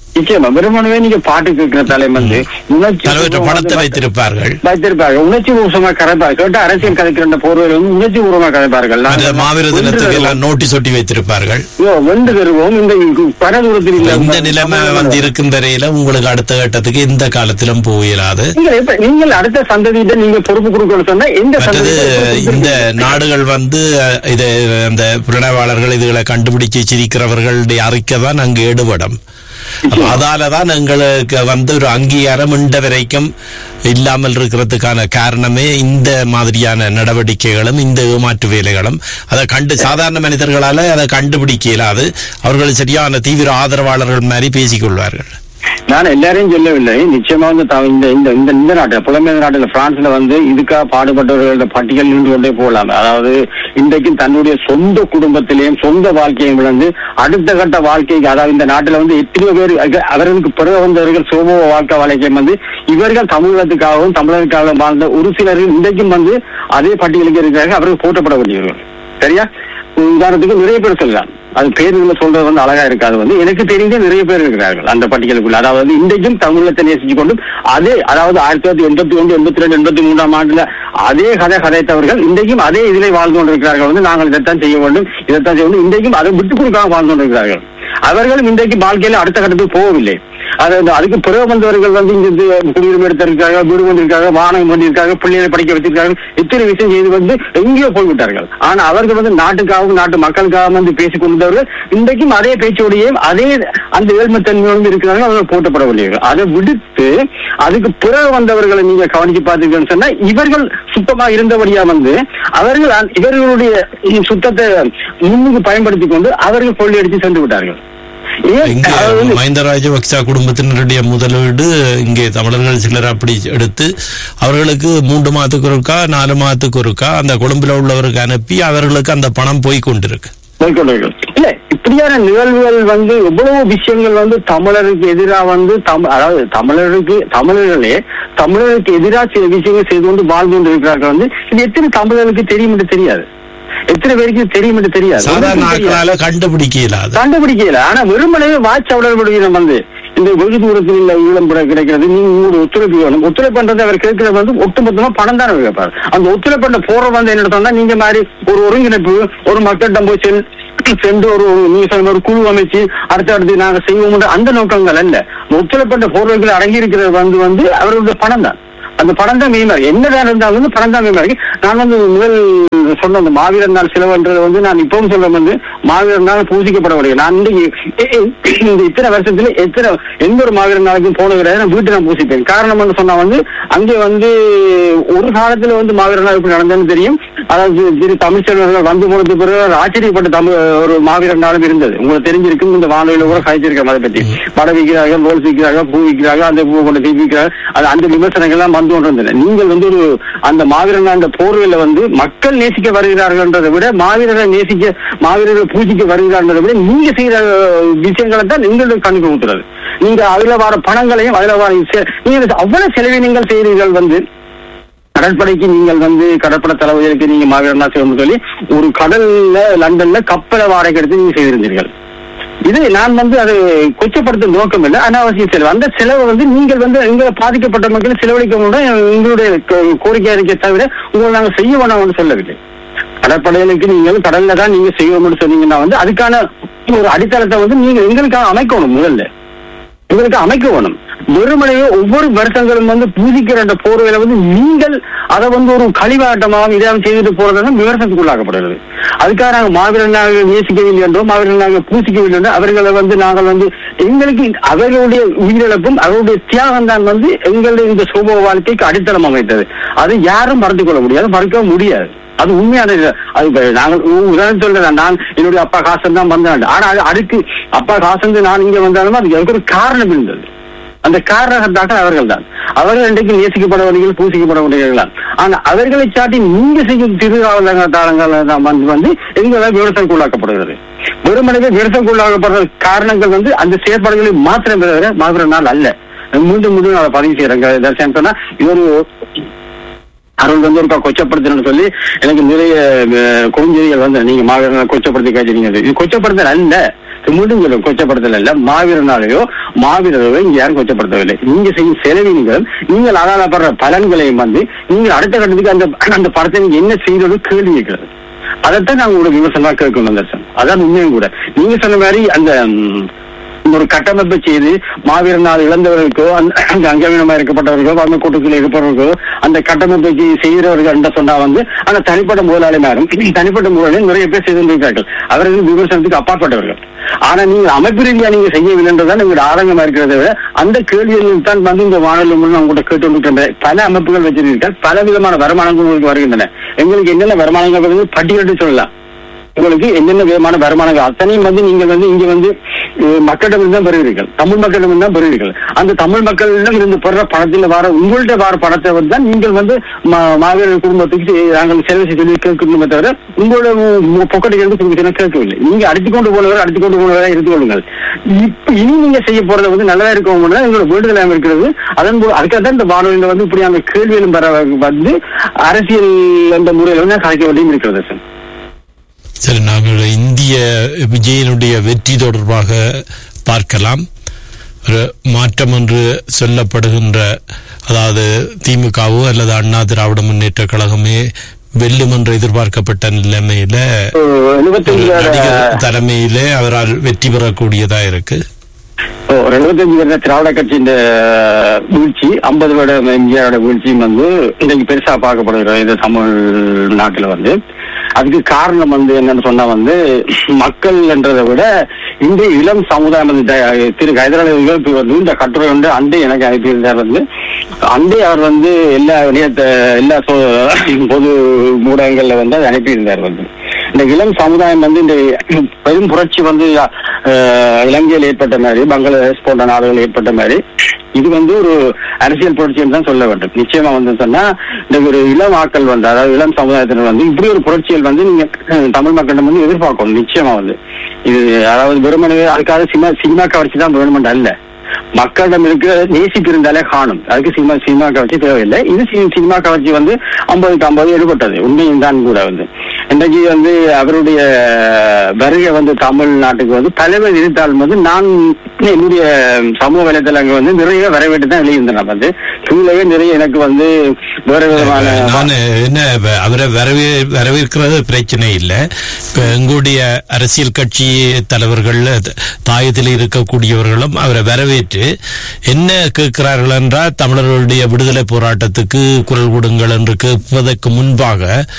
[SPEAKER 5] நிச்சயமா வெறுமனவே நீங்க பாட்டு கேட்கிற தலைமை வந்து உணர்ச்சி
[SPEAKER 4] தலைவற்ற
[SPEAKER 5] பூர்வமா
[SPEAKER 4] படத்தை
[SPEAKER 5] வந்து
[SPEAKER 4] வைத்திருப்பார்கள்
[SPEAKER 5] வைத்திருப்பார்கள் உணர்ச்சி பூர்வமா கதைப்பார்கள் கேட்ட அரசியல் கதைக்கிற போர்வையில் வந்து உணர்ச்சி பூர்வமா கதைப்பார்கள்
[SPEAKER 4] அந்த
[SPEAKER 5] நாங்கள்
[SPEAKER 4] மாவீர
[SPEAKER 5] வென்று
[SPEAKER 4] தினத்துக்கு
[SPEAKER 5] தருவோம்.
[SPEAKER 4] எல்லாம் நோட்டீஸ் ஒட்டி வைத்திருப்பார்கள்
[SPEAKER 5] ஐயோ, வென்று தருவோம் இந்த பரதூரத்தில்
[SPEAKER 4] இப்ப
[SPEAKER 5] இல்ல
[SPEAKER 4] இந்த நிலைமை வந்து இருக்கும் வரையில உங்களுக்கு அடுத்த கட்டத்துக்கு எந்த காலத்திலும் போயிடாது
[SPEAKER 5] நீங்கள் எப்ப நீங்கள் அடுத்த சந்ததியிட்ட நீங்க பொறுப்பு கொடுக்கணும் சொன்னா எந்த
[SPEAKER 4] மற்றது
[SPEAKER 5] சந்ததியிட்ட
[SPEAKER 4] இந்த நாடுகள் வந்து அஹ், இது அந்த புலனாய்வாளர்கள் இதுகளை கண்டுபிடிச்சு சிரிக்கிறவர்களுடைய அறிக்கை தான் அங்கு ஈடுபடும் அப்ப அதாலதான் எங்களுக்கு வந்து ஒரு அங்கீகாரம் இன்ற வரைக்கும் இல்லாமல் இருக்கிறதுக்கான காரணமே இந்த மாதிரியான நடவடிக்கைகளும் இந்த ஏமாற்று வேலைகளும் அதை கண்டு சாதாரண மனிதர்களால அதை கண்டுபிடிக்க இயலாது அவர்கள் சரியான தீவிர ஆதரவாளர்கள் மாதிரி பேசிக்கொள்வார்கள்
[SPEAKER 5] நான் எல்லாரையும் சொல்லவில்லை நிச்சயமா வந்து த- இந்த இந்த இந்த இந்த நாட்டில் புலம்பெயர் நாட்டில் பிரான்ஸ்ல வந்து இதுக்காக பாடுபட்டவர்களோட பட்டியல் நின்று கொண்டே போகலாம் அதாவது இன்றைக்கும் தன்னுடைய சொந்த குடும்பத்திலேயும் சொந்த வாழ்க்கையும் இழந்து அடுத்த கட்ட வாழ்க்கைக்கு அதாவது இந்த நாட்டில் வந்து எத்தனையோ பேர் அக- அவர்களுக்கு பிறகு வந்தவர்கள் சோம வாழ்க்கை வாழ்க்கையும் வந்து இவர்கள் தமிழகத்துக்காகவும் தமிழருக்காகவும் வாழ்ந்த ஒரு சிலர் இன்றைக்கும் வந்து அதே பட்டியலுக்கு இருக்கிறார்கள் அவர்கள் போற்றப்பட வேண்டியவர்கள் சரியா உதாரணத்துக்கு நிறைய பேர் சொல்லலாம் அது பேருகளை சொல்றது வந்து அழகா இருக்காது வந்து எனக்கு தெரிஞ்ச நிறைய பேர் இருக்கிறார்கள் அந்த பட்டியலுக்குள்ள அதாவது இன்றைக்கும் தமிழத்தை நேசிச்சு கொண்டும் அதே அதாவது ஆயிரத்தி தொள்ளாயிரத்தி எண்பத்தி ஒன்று எண்பத்தி ரெண்டு எண்பத்தி மூன்றாம் ஆண்டுல அதே கதை கதைத்தவர்கள் இன்றைக்கும் அதே இதிலே வாழ்ந்து கொண்டிருக்கிறார்கள் வந்து நாங்கள் இதைத்தான் செய்ய வேண்டும் இதைத்தான் செய்ய வேண்டும் இன்றைக்கும் அதை விட்டுக் கொடுக்காம வாழ்ந்து கொண்டிருக்கிறார்கள் அவர்களும் இன்றைக்கு வாழ்க்கையில அடுத்த கட்டத்துக்கு போகவில்லை அது அந்த- அதுக்கு பிறகு வந்தவர்கள் வந்து இங்க இருந்து குடியுரிமை எடுத்திருக்காங்க வீடு கொண்டிருக்காங்க வாகனம் பண்ணியிருக்காங்க பிள்ளைகளை படிக்க வச்சிருக்காங்க இத்தனை விஷயம் செய்து வந்து எங்கேயோ போய்விட்டார்கள் ஆனா அவர்கள் வந்து நாட்டுக்காகவும் நாட்டு மக்களுக்காகவும் வந்து பேசிக் கொண்டவர்கள் இன்றைக்கும் அதே பேச்சோடையே அதே அந்த ஏழ்மைத்தன்மையோடு இருக்கிறார்கள் அவர்கள் போட்டப்படவில்லைகள் அதை விடுத்து அதுக்கு பிறகு வந்தவர்களை நீங்க கவனிச்சு பார்த்தீங்கன்னு சொன்னா இவர்கள் சுத்தமா இருந்தபடியா வந்து அவர்கள் அந்த- இவர்களுடைய சுத்தத்தை முன்னுக்கு பயன்படுத்தி கொண்டு அவர்கள் கொள்ளையடித்து சென்று விட்டார்கள் ஏன்
[SPEAKER 4] இங்கே
[SPEAKER 5] அதாவது வந்து-
[SPEAKER 4] மஹிந்த ராஜபக்ச குடும்பத்தினருடைய முதலீடு இங்கே தமிழர்கள் சிலர் அப்படி எடுத்து அவர்களுக்கு மூன்று மாதத்துக்கு ஒருக்கா நாலு மாதத்துக்கு ஒருக்கா அந்த கொழும்புல உள்ளவருக்கு அனுப்பி அவர்களுக்கு அந்த பணம் போய் கொண்டிருக்கு
[SPEAKER 5] மேற்கொள்வார்கள் இல்ல இப்படியான நிகழ்வுகள் வந்து எவ்வளவு விஷயங்கள் வந்து தமிழருக்கு எதிராக வந்து தம்- அதாவது தமிழருக்கு தமிழர்களே தமிழருக்கு எதிராக சில விஷயங்கள் செய்து கொண்டு வாழ்ந்து கொண்டு இருக்கிறார்கள் வந்து இது எத்தனை தமிழர்களுக்கு தெரியும் என்று தெரியாது எத்தனை பேருக்கு தெரியும் என்று தெரியாது
[SPEAKER 4] சாதாரண
[SPEAKER 5] உங்களுக்கும் தெரியாது.
[SPEAKER 4] ஆட்களால கண்டுபிடிக்க இயலாது
[SPEAKER 5] கண்டுபிடிக்கல ஆனா வெறுமனே வாட்சவடர்களுடைய வந்து இந்த வெகு தூரத்தில் உள்ள ஈழம் கூட கிடைக்கிறது நீங்க உங்களுடைய ஒத்துழைப்பு வேணும் ஒத்துழைப்பு பண்றது அவர் கேட்கறது வந்து ஒட்டுமொத்தமா பணம் தானே கேட்பாரு அந்த ஒத்துழைப்பு பண்ண போற வந்து என்ன சொன்னா நீங்க மாதிரி ஒரு ஒருங்கிணைப்பு ஒரு மக்களிடம் போய் செல் சென்று ஒரு நீங்க சொன்ன ஒரு குழு அமைச்சு அடுத்து அடுத்து நாங்க செய்வோம் அந்த நோக்கங்கள் அல்ல ஒத்துழைப்பட்ட போர்வைகள் அடங்கி இருக்கிறது வந்து வந்து அவர்களுடைய பணம் தான் அந்த படம் தான் மெயினா என்னதான் இருந்தாலும் வந்து படம் தான் மெயினா இருக்கு நான் வந்து முதல் சொன்ன அந்த மாவீரர் நாள் செலவுன்றது வந்து நான் இப்பவும் சொல்றேன் வந்து மாவீரர் நாள் பூசிக்கப்படவில்லை நான் இன்றைக்கு எ- எ- இந்த இத்தனை வருஷத்துல எத்தனை எந்த ஒரு மாவீரர் நாளைக்கும் போன கிடையாது நான் வீட்டு நான் பூசிப்பேன் காரணம் வந்து சொன்னா வந்து அங்கே வந்து ஒரு காலத்துல வந்து மாவீரர் நாள் எப்படி நடந்ததுன்னு தெரியும் அதாவது திரு தமிழ்ச்செல்வர்கள் வந்து போனது பிறகு ஒரு ஆச்சரியப்பட்ட தமிழ் ஒரு மாவீரர் நாளும் இருந்தது உங்களுக்கு தெரிஞ்சிருக்கும் இந்த வானொலியில கூட கழிச்சிருக்கேன் அதை பத்தி படம் விற்கிறார்கள் ரோல்ஸ் விற்கிறார்கள் பூ விற்கிறார்கள் அந்த பூ கொண்டு தீ விற்கிறார்கள் அது அந்த விமர்சனங்கள் எல்லாம் வந்து கொண்டிருந்தன நீங்கள் வந்து ஒரு அந்த மாவீரன் அந்த போர்வையில வந்து மக்கள் நேசிக்க வருகிறார்கள்ன்றதை விட மாவீரரை நேசிக்க மாவீரரை பூஜிக்க வருகிறார்ன்றதை விட நீங்க செய்யற அஹ், விஷயங்களை தான் எங்களுக்கு கண்ணுக்கு ஊத்துறது நீங்க அதுல வர பணங்களையும் அதுல வர செ- நீங்க அவ்வளவு செலவினங்கள் செய்கிறீர்கள் வந்து கடற்படைக்கு நீங்கள் வந்து கடற்படை தளபதிகளுக்கு நீங்க மாவீரனா செய்யணும்னு சொல்லி ஒரு கடல்ல லண்டன்ல கப்பலை வாடகை எடுத்து நீங்க செய்திருந்தீர்கள் இது நான் வந்து அதை கொச்சப்படுத்தும் நோக்கம் இல்லை அனாவசிய செலவு அந்த செலவை வந்து நீங்கள் வந்து எங்களை பாதிக்கப்பட்ட மக்கள் செலவழிக்க முடியும் எங்களுடைய கோ- கோரிக்கை அறிக்கை தவிர உங்களை நாங்கள் செய்ய வேணாம்னு சொல்லவில்லை கடற்படைகளுக்கு நீங்கள் கடல்ல தான் நீங்க செய்யணும்னு சொன்னீங்கன்னா வந்து அதுக்கான ஒரு அடித்தளத்தை வந்து நீங்க எங்களுக்காக அமைக்கணும் முதல்ல உங்களுக்கு அமைக்க வேணும் வெறுமனையே ஒவ்வொரு வருஷங்களும் வந்து பூஜிக்கிற அந்த போர்வையில வந்து நீங்கள் அதை வந்து ஒரு கழிவாட்டமாக இதாக செய்துட்டு போறதுதான் விமர்சனத்துக்குள்ளாக்கப்படுகிறது அதுக்காக நாங்கள் மாவீரன் நாங்கள் நேசிக்கவில்லை என்றோ மாவீரன் நாங்கள் பூசிக்கவில்லை என்றோ அவர்களை வந்து நாங்கள் வந்து எங்களுக்கு இந்த- அவர்களுடைய உயிரிழப்பும் அவருடைய தியாகம் தான் வந்து எங்களுடைய இந்த சோப வாழ்க்கைக்கு அடித்தளம் அமைத்தது அது யாரும் மறந்து கொள்ள முடியாது மறக்கவும் முடியாது அது உண்மையான இது. அது இப்ப நாங்கள் உ- உதாரணம் சொல்றேன் நான் என்னுடைய அப்பா காசன் தான் வந்தேன் ஆனா அது அதுக்கு அப்பா காசன் நான் இங்க வந்தாலும் அதுக்கு எனக்கு ஒரு காரணம் இருந்தது அந்த காரணத்தாக்கள் அவர்கள் தான் அவர்கள் இன்றைக்கு நேசிக்கப்படவர்கள் பூசிக்கப்படவர்கள் தான் ஆனா அவர்களை சாட்டி நீங்க செய்யும் திருவிழாவலங்கள் வந்து வந்து எங்களை விவசாயக்குள்ளாக்கப்படுகிறது வெறுமனவே விவசாயக்குள்ளாக்கப்படுற காரணங்கள் வந்து அந்த செயற்பாடுகளை மாத்திரம் தவிர மாத்திர நாள் அல்ல மீண்டும் மீண்டும் நான் அதை பதிவு செய்யறேங்க தர்ஷன் சொன்னா இது ஒரு அருள் வந்து ஒருக்கா கொச்சப்படுத்தணும்னு சொல்லி எனக்கு நிறைய அஹ், குறுஞ்செய்திகள் வந்து நீங்க மாவீரனை கொச்சப்படுத்தி காய்ச்சிருங்க இது கொச்சப்படுத்தல் அல்ல மீண்டும் சொல்ல கொச்சப்படுத்தல இல்ல மாவீரனாலேயோ மாவீரரையோ இங்க யாரும் கொச்சப்படுத்தவில்லை நீங்க செய்யும் செலவினங்களும் நீங்கள் அதாலப்படுற பலன்களையும் வந்து நீங்கள் அடுத்த கட்டத்துக்கு அந்த அந்த படத்தை நீங்க என்ன செய்யறது கேள்வி கேட்கிறது அதைத்தான் நாங்க உங்களுக்கு விமர்சனமா கேட்கணும் தர்சன் அதான் உண்மையும் கூட நீங்க சொன்ன மாதிரி அந்த ம், ஒரு கட்டமைப்பை செய்து மாவீரர் நாள் இழந்தவர்களுக்கோ அந்த அந்த அங்கவீனமா இருக்கப்பட்டவர்களோ வறுமை கூட்டத்தில் இருப்பவர்களோ அந்த கட்டமைப்பை செய்- செய்கிறவர்கள் என்று சொன்னா வந்து அந்த தனிப்பட்ட முதலாளிமாரும் தனிப்பட்ட முதலாளி நிறைய பேர் செய்திருக்கிறார்கள் அவர்கள் விமர்சனத்துக்கு அப்பாற்பட்டவர்கள் ஆனா நீங்க அமைப்பு ரீதியா நீங்க செய்யவில்லை என்றுதான் எங்களோட ஆதங்கமா இருக்கிறத விட அந்த கேள்விகளில் தான் வந்து இந்த வானொலி மூலம் உங்கள்கிட்ட கேட்டு கொண்டிருக்கின்ற பல அமைப்புகள் வச்சிருக்கீர்கள் பல விதமான வருமானங்கள் உங்களுக்கு வருகின்றன எங்களுக்கு என்னென்ன வருமானங்கள் வருது பட்டியலிட்டு சொல்லலாம் உங்களுக்கு என்னென்ன விதமான வருமானங்கள் அத்தனையும் வந்து நீங்கள் வந்து இங்க வந்து அஹ், மக்களிடம் தான் பெறுவீர்கள் தமிழ் மக்களிடம் தான் பெறுவீர்கள் அந்த தமிழ் மக்களிடம் இருந்து பெற பணத்தில் வர உங்கள்ட்ட வர பணத்தை வந்து தான் நீங்கள் வந்து மா- மாவீரர் குடும்பத்துக்கு செ- நாங்கள் செலவு செய்து கேட்கணுமே தவிர உங்களோட பொக்கெட்டுக்கு இருந்து கொடுக்க கேட்கவில்லை நீங்க அடித்து கொண்டு போனவரை அடித்து கொண்டு போனவரை இருந்து கொள்ளுங்கள் இப்ப இனி நீங்க செய்ய போறது வந்து நல்லதா இருக்கும் எங்களோட வேண்டுதலாக இருக்கிறது அதன் போது அதுக்காக தான் இந்த வானொலியில வந்து இப்படி அந்த கேள்வியிலும் பெற வந்து அரசியல் என்ற முறையில் வந்து கலைக்க வேண்டியும் இருக்கிறது சார்
[SPEAKER 4] சரி நாங்கள் இந்திய விஜயனுடைய வெற்றி தொடர்பாக பார்க்கலாம் ஒரு மாற்றம் என்று சொல்லப்படுகின்ற அதாவது திமுகவோ அல்லது அண்ணா திராவிட முன்னேற்ற கழகமே வெல்லும் என்று எதிர்பார்க்கப்பட்ட நிலைமையில ஒரு
[SPEAKER 5] எழுபத்தஞ்சு
[SPEAKER 4] நடிகர் தலைமையிலே அவரால் வெற்றி பெறக்கூடியதா இருக்கு
[SPEAKER 5] ஒரு எழுபத்தஞ்சு வருட திராவிட கட்சியின் வீழ்ச்சி ஐம்பது வருட எம்ஜிஆரோட வீழ்ச்சியும் வந்து இன்னைக்கு பெருசா பார்க்கப்படுகிறது இந்த தமிழ்நாட்டுல வந்து அதுக்கு காரணம் வந்து என்னன்னு சொன்னா வந்து மக்கள் என்றதை விட இந்த இளம் சமுதாயம் வந்து த- திரு ஹைதராபாத் வந்து இந்த கட்டுரை வந்து அண்டை எனக்கு அனுப்பியிருந்தார் வந்து அண்டை அவர் வந்து எல்லா இணையத்த எல்லா சொ- பொது ஊடகங்கள்ல வந்து அதை அனுப்பியிருந்தார் வந்து இந்த இளம் சமுதாயம் வந்து இந்த பெரும் புரட்சி வந்து அஹ், இலங்கையில் ஏற்பட்ட மாதிரி பங்களாதேஷ் போன்ற நாடுகள் ஏற்பட்ட மாதிரி இது வந்து ஒரு அரசியல் புரட்சின்னு தான் சொல்ல வேண்டும் நிச்சயமா வந்து சொன்னா இந்த ஒரு இளம் ஆக்கள் வந்து அதாவது இளம் சமுதாயத்தினர் வந்து இப்படி ஒரு புரட்சியல் வந்து நீங்க அஹ், தமிழ் மக்களிடம் வந்து எதிர்பார்க்கணும் நிச்சயமா வந்து இது அதாவது வெறுமனவே அதுக்காக சினிமா சினிமா கவர்ச்சி தான் கவர்மெண்ட் அல்ல மக்களிடம் இருக்கிற நேசிப்பு இருந்தாலே காணும் அதுக்கு சினிமா சினிமா கவர்ச்சி தேவையில்லை இது சி- சினிமா கவர்ச்சி வந்து ஐம்பதுக்கு ஐம்பது எடுபட்டது உண்மையும் தான் கூட வந்து இன்றைக்கு வந்து அவருடைய வருகை வந்து தமிழ்நாட்டுக்கு வந்து தலைவர் இருந்தாலும் வந்து நான் என்னுடைய சமூக வலைதளங்கள் வந்து நிறைய வரவேற்று தான் வெளியிருந்தேன் வந்து கீழே நிறைய எனக்கு வந்து வேற விதமான
[SPEAKER 4] நான் என்ன வ- அவரை வரவே வரவேற்கிறது பிரச்சனை இல்லை இப்ப எங்களுடைய அரசியல் கட்சி தலைவர்கள் த- தாயத்தில் இருக்கக்கூடியவர்களும் அவரை வரவேற்று என்ன கேட்கிறார்கள் என்றால் தமிழர்களுடைய விடுதலை போராட்டத்துக்கு குரல் கொடுங்கள் என்று கேட்பதற்கு முன்பாக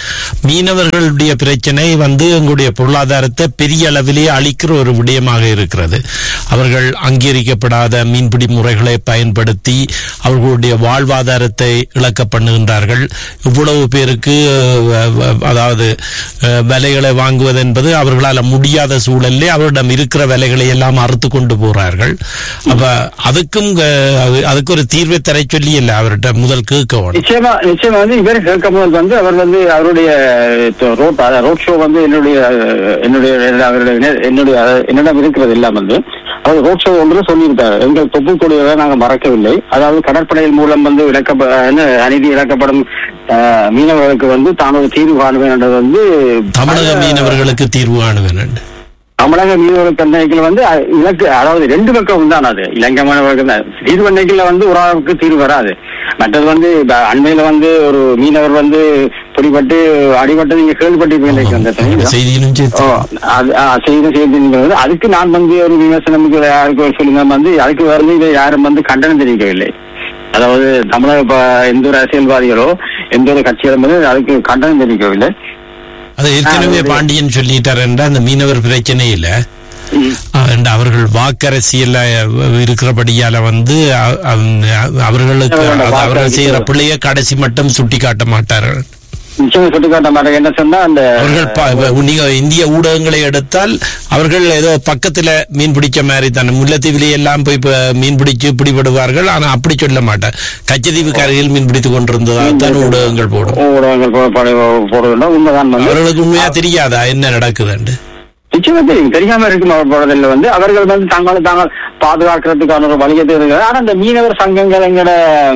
[SPEAKER 4] மீனவர்களுடைய பிரச்சனை வந்து எங்களுடைய பொருளாதாரத்தை பெரிய அளவிலே அளிக்கிற ஒரு விடயமாக இருக்கிறது அவர்கள் அங்கீகரிக்கப்படாத மீன்பிடி முறைகளை பயன்படுத்தி அவர்களுடைய வாழ்வாதாரத்தை இழக்க பண்ணுகின்றார்கள் இவ்வளவு பேருக்கு அஹ், அஹ், அதாவது அஹ், விலைகளை வாங்குவது என்பது அவர்களால் முடியாத சூழலிலே அவரிடம் இருக்கிற விலைகளை எல்லாம் அறுத்து கொண்டு போறார்கள் அப்ப அதுக்கும் அஹ், அது- அதுக்கு ஒரு தீர்வை தர சொல்லி இல்லை அவர்கிட்ட முதல் கேட்க வேணும்
[SPEAKER 5] நிச்சயமா நிச்சயமா வந்து இவர் கேட்கும் போது வந்து அவர் வந்து அவருடைய ரோட் ரோட் ஷோ வந்து என்னுடைய அஹ், என்னுடைய அவருடைய இணை- என்னுடைய அஹ், என்னிடம் இருக்கிறது எல்லாம் வந்து அவர் ரோட் ஷோ ஒன்று சொல்லியிருக்காரு எங்கள் தொப்பு கொடியை நாங்கள் மறக்கவில்லை அதாவது கடற்படையின் மூலம் வந்து இழக்க அநீதி இழக்கப்படும் அஹ், மீனவர்களுக்கு வந்து தான் ஒரு தீர்வு காணுவேன் என்றது வந்து
[SPEAKER 4] தமிழக
[SPEAKER 5] பல-
[SPEAKER 4] மீனவர்களுக்கு தீர்வு காணுவேன்
[SPEAKER 5] தமிழக மீனவர் தன்னைக்குல வந்து அஹ், இலக்கு அதாவது ரெண்டு பக்கம் தான் அது இலங்கை மீனவர்கள் தான் தீர்வு அன்னைக்குல வந்து ஒரு ஆளுக்கு தீர்வு வராது மற்றது வந்து இப்ப அண்மையில வந்து ஒரு மீனவர் வந்து பிடிபட்டு அடிபட்டு நீங்க கேள்விப்பட்டிருப்பீங்க அந்த time.
[SPEAKER 4] செய்தியிலும்
[SPEAKER 5] ஓ,
[SPEAKER 4] சேர்த்து
[SPEAKER 5] அது ஆ, செய்த செய்திங்கிறது அதுக்கு நான் வந்து ஒரு விமர்சனம் யாருக்கு ஒரு சொல்லுங்க வந்து அதுக்கு வந்து இதை யாரும் வந்து கண்டனம் தெரிவிக்கவில்லை அதாவது தமிழக ப- எந்த ஒரு அரசியல்வாதிகளோ எந்த ஒரு கட்சிகளும் வந்து அதுக்கு கண்டனம் தெரிவிக்கவில்லை
[SPEAKER 4] அது ஏற்கனவே
[SPEAKER 5] அது-
[SPEAKER 4] பாண்டியன் சொல்லிட்டார் என்ற அந்த மீனவர் பிரச்சனையில
[SPEAKER 5] ம்.
[SPEAKER 4] and அவர்கள் வாக்கரசியல்ல இருக்கிறபடியால வந்து அ- அ- அவர்களுக்கு
[SPEAKER 5] அவர்களோட
[SPEAKER 4] அது அவர்கள்
[SPEAKER 5] வாக்கரசியல்.
[SPEAKER 4] செய்யற பிள்ளைய கடைசி மட்டும் சுட்டி காட்ட மாட்டார்கள்
[SPEAKER 5] நிச்சயம் சுட்டிக்காட்ட மாட்டேன் என்ன சொன்னா அந்த
[SPEAKER 4] அவர்கள் ப- நீங்க இந்திய ஊடகங்களை எடுத்தால் அவர்கள் ஏதோ பக்கத்துல மீன் பிடிச்ச மாதிரி தானே முல்லைத்தீவிலே எல்லாம் போய் இப்ப மீன் பிடிச்சு பிடிபடுவார்கள் ஆனா அப்படி சொல்ல மாட்டேன் கச்சத்தீவுக்கு அருகில் மீன் பிடித்துக் கொண்டிருந்ததாக தான் ஊடகங்கள் போடும்
[SPEAKER 5] ஊடகங்கள் போ- பட- போட வேண்டும் உண்மைதான் வந்து
[SPEAKER 4] அவர்களுக்கு உண்மையா தெரியாதா என்ன நடக்குதுன்னு
[SPEAKER 5] நிச்சயமா தெரியும் தெரியாம இருக்கும் அவர் போறதில்ல வந்து அவர்கள் வந்து தங்களை தாங்கள் பாதுகாக்கிறதுக்கான ஒரு வழியை தேடுகிறார் ஆனா அந்த மீனவர் சங்கங்கள் எங்கட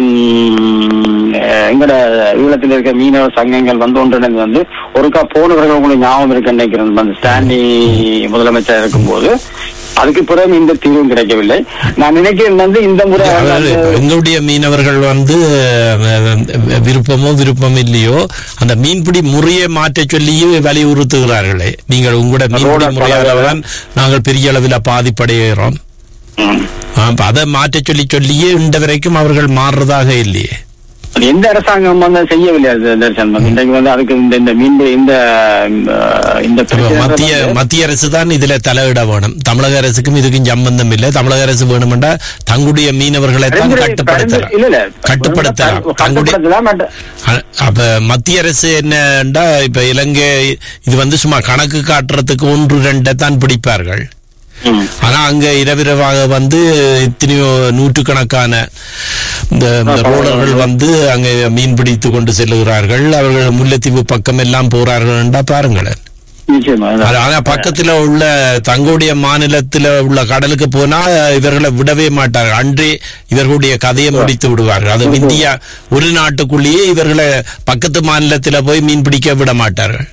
[SPEAKER 5] ம், அஹ், எங்கட ஈழத்தில் இருக்க மீனவர் சங்கங்கள் வந்து ஒன்றிணைந்து வந்து ஒருக்கா போனவர்கள் உங்களுக்கு ஞாபகம் இருக்கு நினைக்கிறேன் வந்து ஸ்டான்லி முதலமைச்சர் இருக்கும்போது அதுக்கு பிறகு இந்த தீர்வும் கிடைக்கவில்லை நான் நினைக்கிறேன் வந்து இந்த முறை
[SPEAKER 4] அதாவது
[SPEAKER 5] வந்து-
[SPEAKER 4] எங்களுடைய மீனவர்கள் வந்து அஹ், விருப்பமோ விருப்பம் இல்லையோ அந்த மீன்பிடி முறையை மாற்றச் சொல்லியே வலியுறுத்துகிறார்களே நீங்கள் உங்களோட மீன்பிடி
[SPEAKER 5] அதோட
[SPEAKER 4] முறையால தான் நாங்கள் பெரிய அளவில் பாதிப்படைகிறோம்
[SPEAKER 5] ம்.
[SPEAKER 4] அப்ப அதை மாற்றச் சொல்லி சொல்லியே இந்த வரைக்கும் அவர்கள் மாறுறதாக இல்லையே
[SPEAKER 5] அது எந்த அரசாங்கம் வந்து செய்யவில்லை அது தர்ஷன் வந்து இன்றைக்கு வந்து அதுக்கு இந்த இந்த மீன் இந்த அஹ், இந்த
[SPEAKER 4] இப்ப
[SPEAKER 5] பிரச்சனை
[SPEAKER 4] மத்திய
[SPEAKER 5] வந்து-
[SPEAKER 4] மத்திய அரசு தான் இதுல தலையிட வேணும் தமிழக அரசுக்கும் இதுக்கும் சம்பந்தம் இல்லை தமிழக அரசு வேணுமெண்டா தங்களுடைய மீனவர்களை தான்
[SPEAKER 5] பரிந்துரை-
[SPEAKER 4] கட்டுப்படுத்தலாம்
[SPEAKER 5] பரிந்துரை- இல்ல இல்ல
[SPEAKER 4] கட்டுப்படுத்தலாம் தங்களுடைய
[SPEAKER 5] கட்டுப்படுத்தலாம் but
[SPEAKER 4] அ- அப்ப மத்திய அரசு என்னண்டா இப்ப இலங்கை இது வந்து சும்மா கணக்கு காட்டுறதுக்கு ஒன்று ரெண்டை தான் பிடிப்பார்கள்
[SPEAKER 5] ம்.
[SPEAKER 4] ஆனா அங்க இரவிரவாக வந்து எத்தனையோ நூற்றுக்கணக்கான இந்த இந்த ரோடர்கள் வந்து அங்க மீன் பிடித்து கொண்டு செல்லுகிறார்கள் அவர்கள் முல்லைத்தீவு பக்கம் எல்லாம் போறார்கள்டா பாருங்களேன்
[SPEAKER 5] நிச்சயமா
[SPEAKER 4] அது-
[SPEAKER 5] அதான்.
[SPEAKER 4] ஆனா பக்கத்துல உள்ள தங்களுடைய மாநிலத்துல உள்ள கடலுக்கு போனா இவர்களை விடவே மாட்டார்கள் அன்றே இவர்களுடைய கதையை முடித்து விடுவார்கள் அது இந்தியா ஒரு நாட்டுக்குள்ளேயே இவர்களை பக்கத்து மாநிலத்துல போய் மீன் பிடிக்க விட மாட்டார்கள்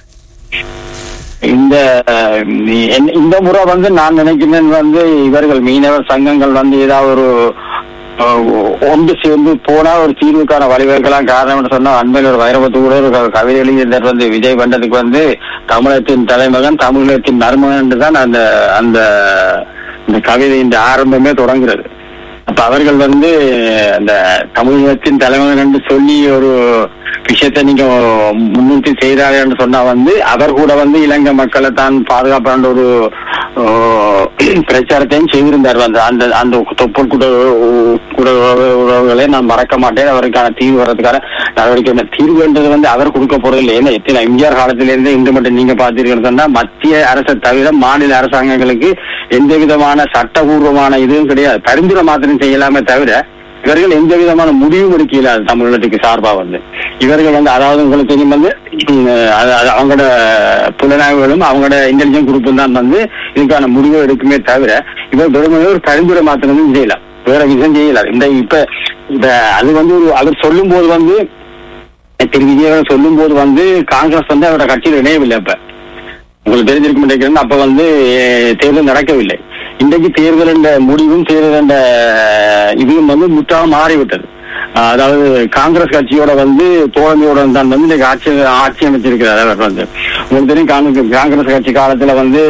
[SPEAKER 5] இந்த அஹ், நீ- என்ன- இந்த முறை வந்து நான் நினைக்கிறேன் வந்து இவர்கள் மீனவர் சங்கங்கள் வந்து ஏதாவது ஒரு அஹ், ஒன்று சேர்ந்து போனா ஒரு தீர்வுக்கான வழிவகுக்கலாம் காரணம்னு சொன்னா அண்மையில் ஒரு வைரவத்து கூட ஒரு க- கவிதை எழுதியவர் வந்து விஜய் பண்டத்துக்கு வந்து தமிழகத்தின் தலைமகன் தமிழகத்தின் மருமகன் தான் அந்த அந்த இந்த கவிதையின் ஆரம்பமே தொடங்குகிறது அப்ப அவர்கள் வந்து அந்த தமிழகத்தின் தலைமகன் என்று சொல்லி ஒரு விஷயத்தை நீங்க முன்னிறுத்தி செய்கிறார்கள் என்று சொன்னா வந்து அவர் கூட வந்து இலங்கை மக்களை தான் பாதுகாப்பான ஒரு ஓ, பிரச்சாரத்தையும் செய்திருந்தார் வந்து அந்த அந்த தொப்புள் கூட கூட உறவுகளை நான் மறக்க மாட்டேன் அவருக்கான தீர்வு வர்றதுக்கான நடவடிக்கை என்ன தீர்வுன்றது வந்து அவர் கொடுக்க போறது இல்லை ஏன்னா எத்தனை எம்ஜிஆர் காலத்திலிருந்து இன்று மட்டும் நீங்க பார்த்தீர்கள் சொன்னா மத்திய அரசை தவிர மாநில அரசாங்கங்களுக்கு எந்த விதமான சட்டபூர்வமான இதுவும் கிடையாது பரிந்துரை மாத்திரம் செய்யலாமே தவிர இவர்கள் எந்த விதமான முடிவும் எடுக்க இயலாது தமிழ்நாட்டுக்கு சார்பா வந்து இவர்கள் வந்து அதாவது உங்களுக்கு தெரியும் வந்து உம், அது- அது அவங்களோட புலனாய்வுகளும் அவங்களோட இன்டெலிஜென்ஸ் குரூப்பும் தான் வந்து இதுக்கான முடிவை எடுக்குமே தவிர இவர் வெறுமனே ஒரு பரிந்துரை மாத்திரம் வந்து செய்யலாம் வேற விஷயம் செய்யலாம் இந்த இப்ப இந்த அது வந்து ஒரு அவர் சொல்லும் போது வந்து திரு விஜயவன் சொல்லும் போது வந்து காங்கிரஸ் வந்து அவரோட கட்சியில் இணையவில்லை அப்ப உங்களுக்கு தெரிஞ்சிருக்கும் நினைக்கிறேன் அப்ப வந்து அஹ், தேர்தல் நடக்கவில்லை இன்றைக்கு தேர்தல் என்ற முடிவும் தேர்தல் என்ற இதுவும் வந்து முற்றாக மாறிவிட்டது அஹ், அதாவது காங்கிரஸ் கட்சியோட வந்து தோழமையோட தான் வந்து இன்னைக்கு ஆட்சி ஆட்சி அமைச்சிருக்கிறார் அவர் வந்து உங்களுக்கு தெரியும் காங்கிரஸ் காங்கிரஸ் கட்சி காலத்துல வந்து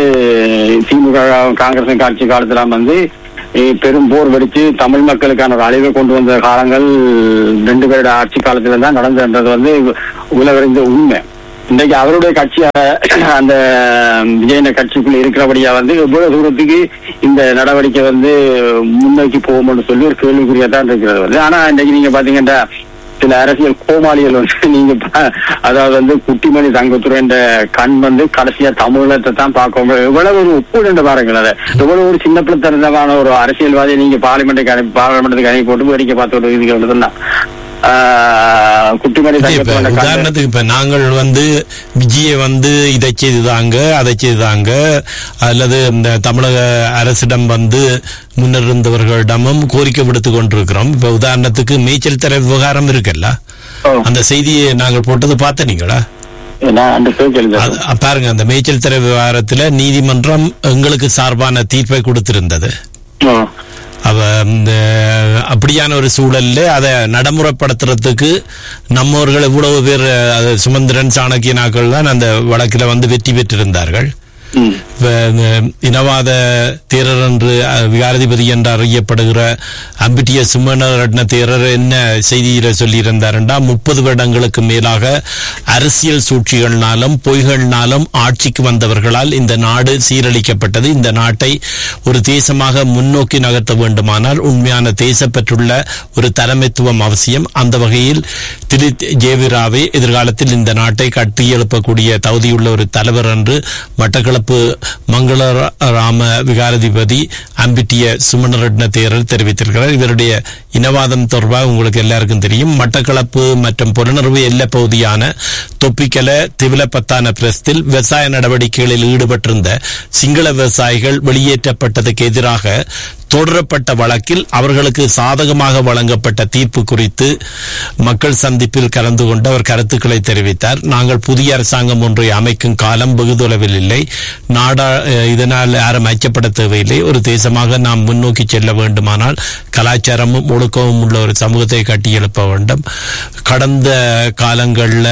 [SPEAKER 5] திமுக காங்கிரஸ் கட்சி காலத்துல வந்து அஹ், பெரும் போர் வெடிச்சு தமிழ் மக்களுக்கான ஒரு அழிவை கொண்டு வந்த காலங்கள் ரெண்டு பேரோட ஆட்சி காலத்துல தான் நடந்ததுன்றது வந்து உலகறிந்த உண்மை இன்றைக்கு அவருடைய கட்சி அஹ், அந்த விஜயன கட்சிக்குள்ள இருக்கிறபடியா வந்து எவ்வளவு தூரத்துக்கு இந்த நடவடிக்கை வந்து முன்னோக்கி போகும்னு சொல்லி ஒரு கேள்விக்குறியா தான் இருக்கிறது வந்து ஆனா இன்னைக்கு நீங்க பாத்தீங்கன்னா சில அரசியல் கோமாளிகள் வந்து நீங்க பா- அதாவது வந்து குட்டிமணி தங்கத்துறை என்ற கண் வந்து கடைசியா தமிழத்தை தான் பார்க்க எவ்வளவு ஒரு ஒப்புடன் பாருங்கள் அதை எவ்வளவு ஒரு சின்ன பிள்ளைத்தனமான ஒரு அரசியல்வாதியை நீங்க பார்லிமெண்ட்டுக்கு அனுப்பி பார்லிமெண்ட்டுக்கு அனுப்பி போட்டு வேடிக்கை பார்த்து ஒரு இதுக்கு சொன்னா ஆஹ், குட்டிமணி
[SPEAKER 4] இப்ப
[SPEAKER 5] தங்கத்துறை என்ற கண்
[SPEAKER 4] உதாரணத்துக்கு இப்ப நாங்கள் வந்து விஜயை வந்து இதை செய்துதாங்க அதை செய்துதாங்க அல்லது இந்த தமிழக அரசிடம் வந்து முன்னர் இருந்தவர்களிடமும் கோரிக்கை விடுத்து கொண்டிருக்கிறோம் இப்ப உதாரணத்துக்கு மேய்ச்சல் தர விவகாரம் இருக்குல்ல
[SPEAKER 5] ஓ.
[SPEAKER 4] அந்த செய்தியை நாங்கள் போட்டது பார்த்தனீங்களா
[SPEAKER 5] நான் அந்த பேர் எழுதுறேன்.
[SPEAKER 4] அது- அ, பாருங்க அந்த மேய்ச்சல் தர விவகாரத்துல நீதிமன்றம் எங்களுக்கு சார்பான தீர்ப்பை கொடுத்திருந்தது
[SPEAKER 5] ஓ.
[SPEAKER 4] அவ இந்த அப்படியான ஒரு சூழல்ல அதை நடைமுறைப்படுத்துறதுக்கு நம்மவர்கள் இவ்வளவு பேர் அது சுமந்திரன் சாணக்கியனாக்கள் தான் அந்த வழக்கில் வந்து வெற்றி பெற்றிருந்தார்கள்
[SPEAKER 5] ம்.
[SPEAKER 4] இப்ப இந்த இனவாத தேரர் என்று அஹ், விகாராதிபதி என்று அறியப்படுகிற அம்பிட்டிய சுமணரட்ன தேரர் என்ன செய்தியில சொல்லியிருந்தாருண்டா முப்பது வருடங்களுக்கு மேலாக அரசியல் சூழ்ச்சிகள்னாலும் பொய்கள்னாலும் ஆட்சிக்கு வந்தவர்களால் இந்த நாடு சீரழிக்கப்பட்டது இந்த நாட்டை ஒரு தேசமாக முன்னோக்கி நகர்த்த வேண்டுமானால் உண்மையான தேசப்பற்றுள்ள ஒரு தலைமைத்துவம் அவசியம் அந்த வகையில் திரு ஜேவிராவே எதிர்காலத்தில் இந்த நாட்டை கட்டியெழுப்பக்கூடிய தகுதியுள்ள ஒரு தலைவர் என்று மட்டக்களப்பு மங்களராம விகாராதிபதி அம்பிட்டிய சுமணரட்ன தேரர் தெரிவித்திருக்கிறார் இவருடைய இனவாதம் தொடர்பாக உங்களுக்கு எல்லாருக்கும் தெரியும் மட்டக்களப்பு மற்றும் புலனர்வு எல்லைப் பகுதியான தொப்பிக்கல திவிலப்பத்தான பிரஸ்தில் விவசாய நடவடிக்கைகளில் ஈடுபட்டிருந்த சிங்கள விவசாயிகள் வெளியேற்றப்பட்டதுக்கு எதிராக தொடரப்பட்ட வழக்கில் அவர்களுக்கு சாதகமாக வழங்கப்பட்ட தீர்ப்பு குறித்து மக்கள் சந்திப்பில் கலந்து கொண்டு அவர் கருத்துக்களை தெரிவித்தார் நாங்கள் புதிய அரசாங்கம் ஒன்றை அமைக்கும் காலம் வெகு தொலைவில் இல்லை நாடா அஹ், இதனால் யாரும் அச்சப்பட தேவையில்லை ஒரு தேசமாக நாம் முன்னோக்கி செல்ல வேண்டுமானால் கலாச்சாரமும் ஒழுக்கமும் உள்ள ஒரு சமூகத்தை கட்டியெழுப்ப வேண்டும் கடந்த காலங்களில்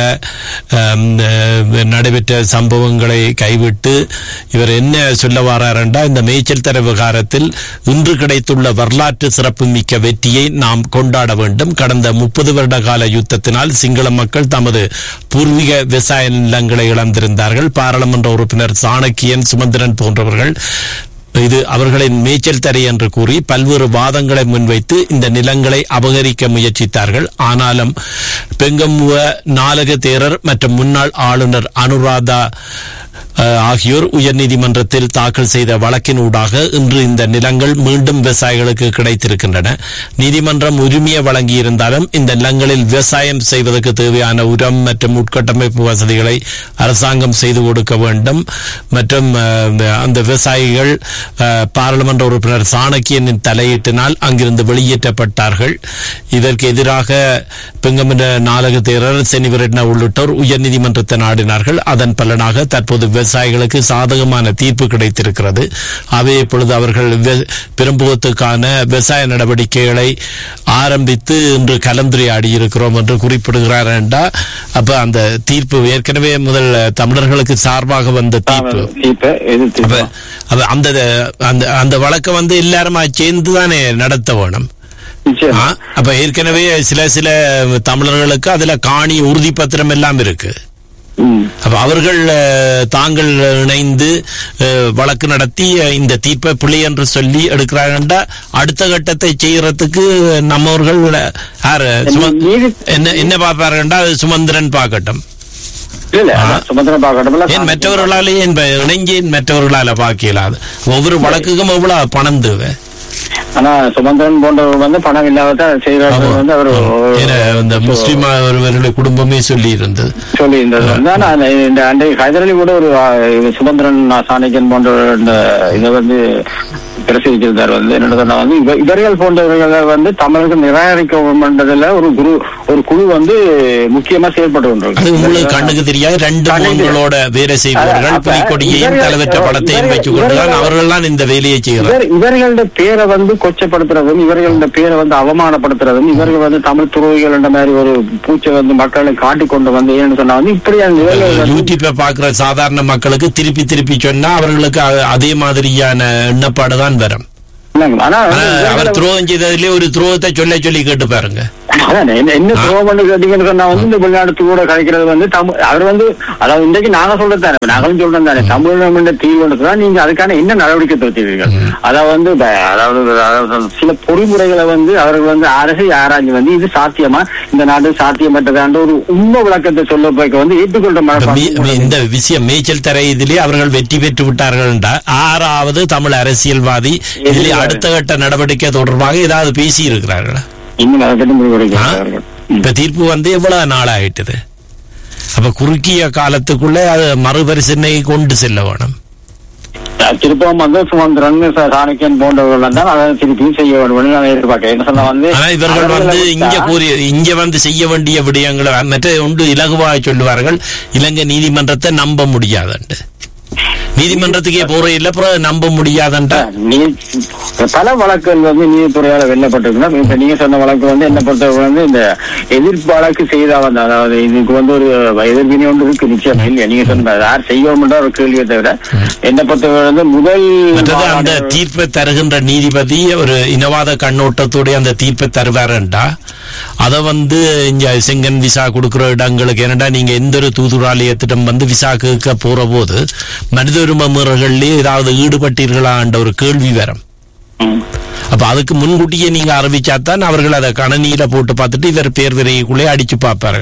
[SPEAKER 4] நடைபெற்ற சம்பவங்களை கைவிட்டு இவர் என்ன சொல்ல வராருண்டா இந்த மேய்ச்சல் தர விவகாரத்தில் இன்று கிடைத்துள்ள வரலாற்று சிறப்புமிக்க வெற்றியை நாம் கொண்டாட வேண்டும் கடந்த முப்பது வருட கால யுத்தத்தினால் சிங்கள மக்கள் தமது பூர்வீக விவசாய நிலங்களை இழந்திருந்தார்கள் பாராளுமன்ற உறுப்பினர் சாணக்கியன் சுமந்திரன் போன்றவர்கள் இது அவர்களின் மேய்ச்சல் தரை என்று கூறி பல்வேறு வாதங்களை முன்வைத்து இந்த நிலங்களை அபகரிக்க முயற்சித்தார்கள் ஆனாலும் பெங்கமுவ நாலக தேரர் மற்றும் முன்னாள் ஆளுநர் அனுராதா அஹ், ஆகியோர் உயர்நீதிமன்றத்தில் தாக்கல் செய்த வழக்கின் ஊடாக இன்று இந்த நிலங்கள் மீண்டும் விவசாயிகளுக்கு கிடைத்திருக்கின்றன நீதிமன்றம் உரிமையை வழங்கியிருந்தாலும் இந்த நிலங்களில் விவசாயம் செய்வதற்கு தேவையான உரம் மற்றும் உட்கட்டமைப்பு வசதிகளை அரசாங்கம் செய்து கொடுக்க வேண்டும் மற்றும் அஹ், அந்த விவசாயிகள் அஹ், பாராளுமன்ற உறுப்பினர் சாணக்கியனின் தலையீட்டினால் அங்கிருந்து வெளியேற்றப்பட்டார்கள் இதற்கு எதிராக பிங்கமிட நாலக தேரர் செனிவரட்ன உள்ளிட்டோர் உயர்நீதிமன்றத்தை நாடினார்கள் அதன் பலனாக தற்போது விவசாயிகளுக்கு சாதகமான தீர்ப்பு கிடைத்திருக்கிறது அவை இப்பொழுது அவர்கள் வெ- பெரும்புகத்துக்கான விவசாய நடவடிக்கைகளை ஆரம்பித்து இன்று கலந்துரையாடி இருக்கிறோம் என்று குறிப்பிடுகிறார் என்றா அப்ப அந்த தீர்ப்பு ஏற்கனவே முதல் தமிழர்களுக்கு சார்பாக வந்த தீர்ப்பு
[SPEAKER 5] இப்ப எதிர்த்து
[SPEAKER 4] அப்ப அப்ப அந்த அந்த அந்த வழக்கை வந்து எல்லாருமா சேர்ந்து தானே நடத்த வேணும்
[SPEAKER 5] நிச்சயமா
[SPEAKER 4] ஆ, அப்ப ஏற்கனவே சில சில தமிழர்களுக்கு அதுல காணி உறுதி பத்திரம் எல்லாம் இருக்கு
[SPEAKER 5] ம்.
[SPEAKER 4] அப்ப அவர்கள் அஹ், தாங்கள் இணைந்து அஹ், வழக்கு நடத்தி அஹ், இந்த தீர்ப்பை பிள்ளை என்று சொல்லி எடுக்கிறாங்கண்டா அடுத்த கட்டத்தை செய்யறதுக்கு நம்மவர்கள் யாரு சும-
[SPEAKER 5] நீதி-
[SPEAKER 4] என்ன என்ன பார்ப்பாருண்டா அது சுமந்திரன் பார்க்கட்டும்
[SPEAKER 5] இல்ல இல்ல அதான் சுமந்திரன் பார்க்கட்டும்
[SPEAKER 4] ஏன் மற்றவர்களாலே ஏன் ப- இணைஞ்சு ஏன் மற்றவர்களால பார்க்க இயலாது ஒவ்வொரு வழக்குக்கும் எவ்வளவு பணம் தேவை
[SPEAKER 5] ஆனா சுமந்திரன் போன்றவர் வந்து பணம் இல்லாத செய்யறது வந்து அவர்
[SPEAKER 4] ஏன்னா இந்த முஸ்லிம் ஒருவர்களுடைய குடும்பமே சொல்லி இருந்தது
[SPEAKER 5] சொல்லி இருந்தது வந்து ஆனா அந்த- இந்த அன்றைய ஹைதரலி கூட ஒரு ஆ, இது சுமந்திரன் சாணக்கியன் போன்ற இந்த இதை வந்து பிரசுரிச்சிருந்தார் வந்து என்ன சொன்னா வந்து இவ- இவர்கள் போன்றவர்களை வந்து தமிழர்கள் நிராகரிக்கன்றதுல ஒரு குரு ஒரு குழு வந்து முக்கியமா செயல்பட்டு
[SPEAKER 4] அது உங்களுக்கு
[SPEAKER 5] கொண்டிருக்கு
[SPEAKER 4] கண்ணுக்கு தெரியாது ரெண்டு
[SPEAKER 5] கண்ணுக்கு
[SPEAKER 4] உங்களோட வேலை செய்பவர்கள்
[SPEAKER 5] அப்ப
[SPEAKER 4] புலிக்கொடியையும்
[SPEAKER 5] இவர்கள்
[SPEAKER 4] தலைவற்ற படத்தையும்
[SPEAKER 5] இவர்கள்
[SPEAKER 4] வச்சு கொண்டுதான்
[SPEAKER 5] இவர்கள்
[SPEAKER 4] அவர்கள் தான் இந்த வேலையை செய்கிறார்
[SPEAKER 5] இவர் இவர்களோட பேரை வந்து கொச்சப்படுத்துறதும் இவர்களோட பேரை வந்து அவமானப்படுத்துறதும் இவர்கள் வந்து தமிழ் துறவிகள் என்ற மாதிரி ஒரு பூச்சை வந்து மக்களை காட்டிக் கொண்டு வந்து ஏன்னு சொன்னா வந்து இப்படியான நிலைகள் வந்து
[SPEAKER 4] யூடியூப்பை பாக்குற சாதாரண மக்களுக்கு திருப்பி திருப்பி சொன்னா அவர்களுக்கு அ- அதே மாதிரியான எண்ணப்பாடு தான் வரும்
[SPEAKER 5] இல்லைங்க. ஆனா
[SPEAKER 4] ஆனா
[SPEAKER 5] வந்து
[SPEAKER 4] அவர்
[SPEAKER 5] இவர்கள்
[SPEAKER 4] துரோகம் செய்ததுலயே ஒரு துரோகத்தை சொல்ல சொல்லி கேட்டு பாருங்க
[SPEAKER 5] அதான் என்ன என்ன துரோகம்னு கேட்டீங்கன்னு சொன்னா வந்து இந்த வெளிநாட்டு கூட கிடைக்கிறது வந்து தமிழ் அவர் வந்து அதாவது இன்றைக்கு நாங்க சொல்றது தானே நாங்களும் சொல்றோம் தானே தமிழ் தீர்வு தான் நீங்க அதுக்கான என்ன நடவடிக்கை துவச்சிருக்கீர்கள் அதாவது வந்து ப- அதாவது அதாவது சில பொறிமுறைகளை வந்து அவர்கள் வந்து அரசு ஆராய்ச்சி வந்து இது சாத்தியமா இந்த நாடு சாத்தியமற்றதான்ற ஒரு உண்மை விளக்கத்தை சொல்ல போய்க்க வந்து ஏற்றுக்கொண்ட
[SPEAKER 4] இப்ப மீ- மீ-
[SPEAKER 5] மனப்பான்மை
[SPEAKER 4] இந்த விஷயம் மேய்ச்சல் தரை இதிலே அவர்கள் வெற்றி பெற்று விட்டார்கள் என்றால் ஆறாவது தமிழ் அரசியல்வாதி இதிலே அடுத்த கட்ட நடவடிக்கை தொடர்பாக ஏதாவது பேசி இருக்கிறார்களா
[SPEAKER 5] இன்னும் அதை பற்றி
[SPEAKER 4] ஆ?
[SPEAKER 5] முடிவெடுக்கிறார்கள்
[SPEAKER 4] இப்ப தீர்ப்பு வந்து எவ்வளவு நாள் ஆயிட்டது அப்ப குறுகிய காலத்துக்குள்ள அது மறுபரிசீலனை கொண்டு செல்ல வேணும்
[SPEAKER 5] திருப்பம் வந்து சுமந்திரன் சா- சாணக்கியன் போன்றவர்கள் தான் அதை திருப்பியும் செய்ய வேண்டும் நான் எதிர்பார்க்கிறேன் என்ன சொன்னா வந்து
[SPEAKER 4] ஆனா இவர்கள் வந்து
[SPEAKER 5] அவர்களை
[SPEAKER 4] இங்க
[SPEAKER 5] விட்டா-
[SPEAKER 4] கூறி இங்க வந்து செய்ய வேண்டிய விடயங்களை மற்ற ஒன்று இலகுவாக சொல்லுவார்கள் இலங்கை நீதிமன்றத்தை நம்ப முடியாதுண்டு நீதிமன்றத்துக்கே போற இல்ல அப்புறம் நம்ப முடியாதுன்றா
[SPEAKER 5] நீ பல வழக்குகள் வந்து நீதித்துறையால வெல்லப்பட்டிருக்குன்னா இப்ப நீங்க சொன்ன வழக்கு வந்து என்ன பொறுத்தவரை வந்து இந்த எதிர்ப்பு வழக்கு செய்தா வந்து அதாவது இதுக்கு வந்து ஒரு எதிர்வினை ஒன்று இருக்கு நிச்சயம் இல்லையா நீங்க சொன்ன யார் செய்வோம்ன்ற ஒரு கேள்வியை தவிர என்ன பொறுத்தவரை வந்து முதல்
[SPEAKER 4] மற்றது அந்த
[SPEAKER 5] மாநாடு-
[SPEAKER 4] தீர்ப்பை தருகின்ற நீதிபதி ஒரு இனவாத கண்ணோட்டத்தோட அந்த தீர்ப்பை தருவாருண்டா அதை வந்து இங்க செங்கன் விசா கொடுக்கிற இடங்களுக்கு என்னடா நீங்க எந்த ஒரு தூதுராலயத்திடம் வந்து விசா கேட்க போற போது மனித உரிமை மீறல்களிலே ஏதாவது ஈடுபட்டீர்களான்ற ஒரு கேள்வி வரும்
[SPEAKER 5] ம்.
[SPEAKER 4] அப்ப அதுக்கு முன்கூட்டியே நீங்க அறிவிச்சாதான் அவர்கள் அதை கணனியில போட்டு பார்த்துட்டு இவர் பேர் விரைக்குள்ளே அடிச்சு பார்ப்பார்கள்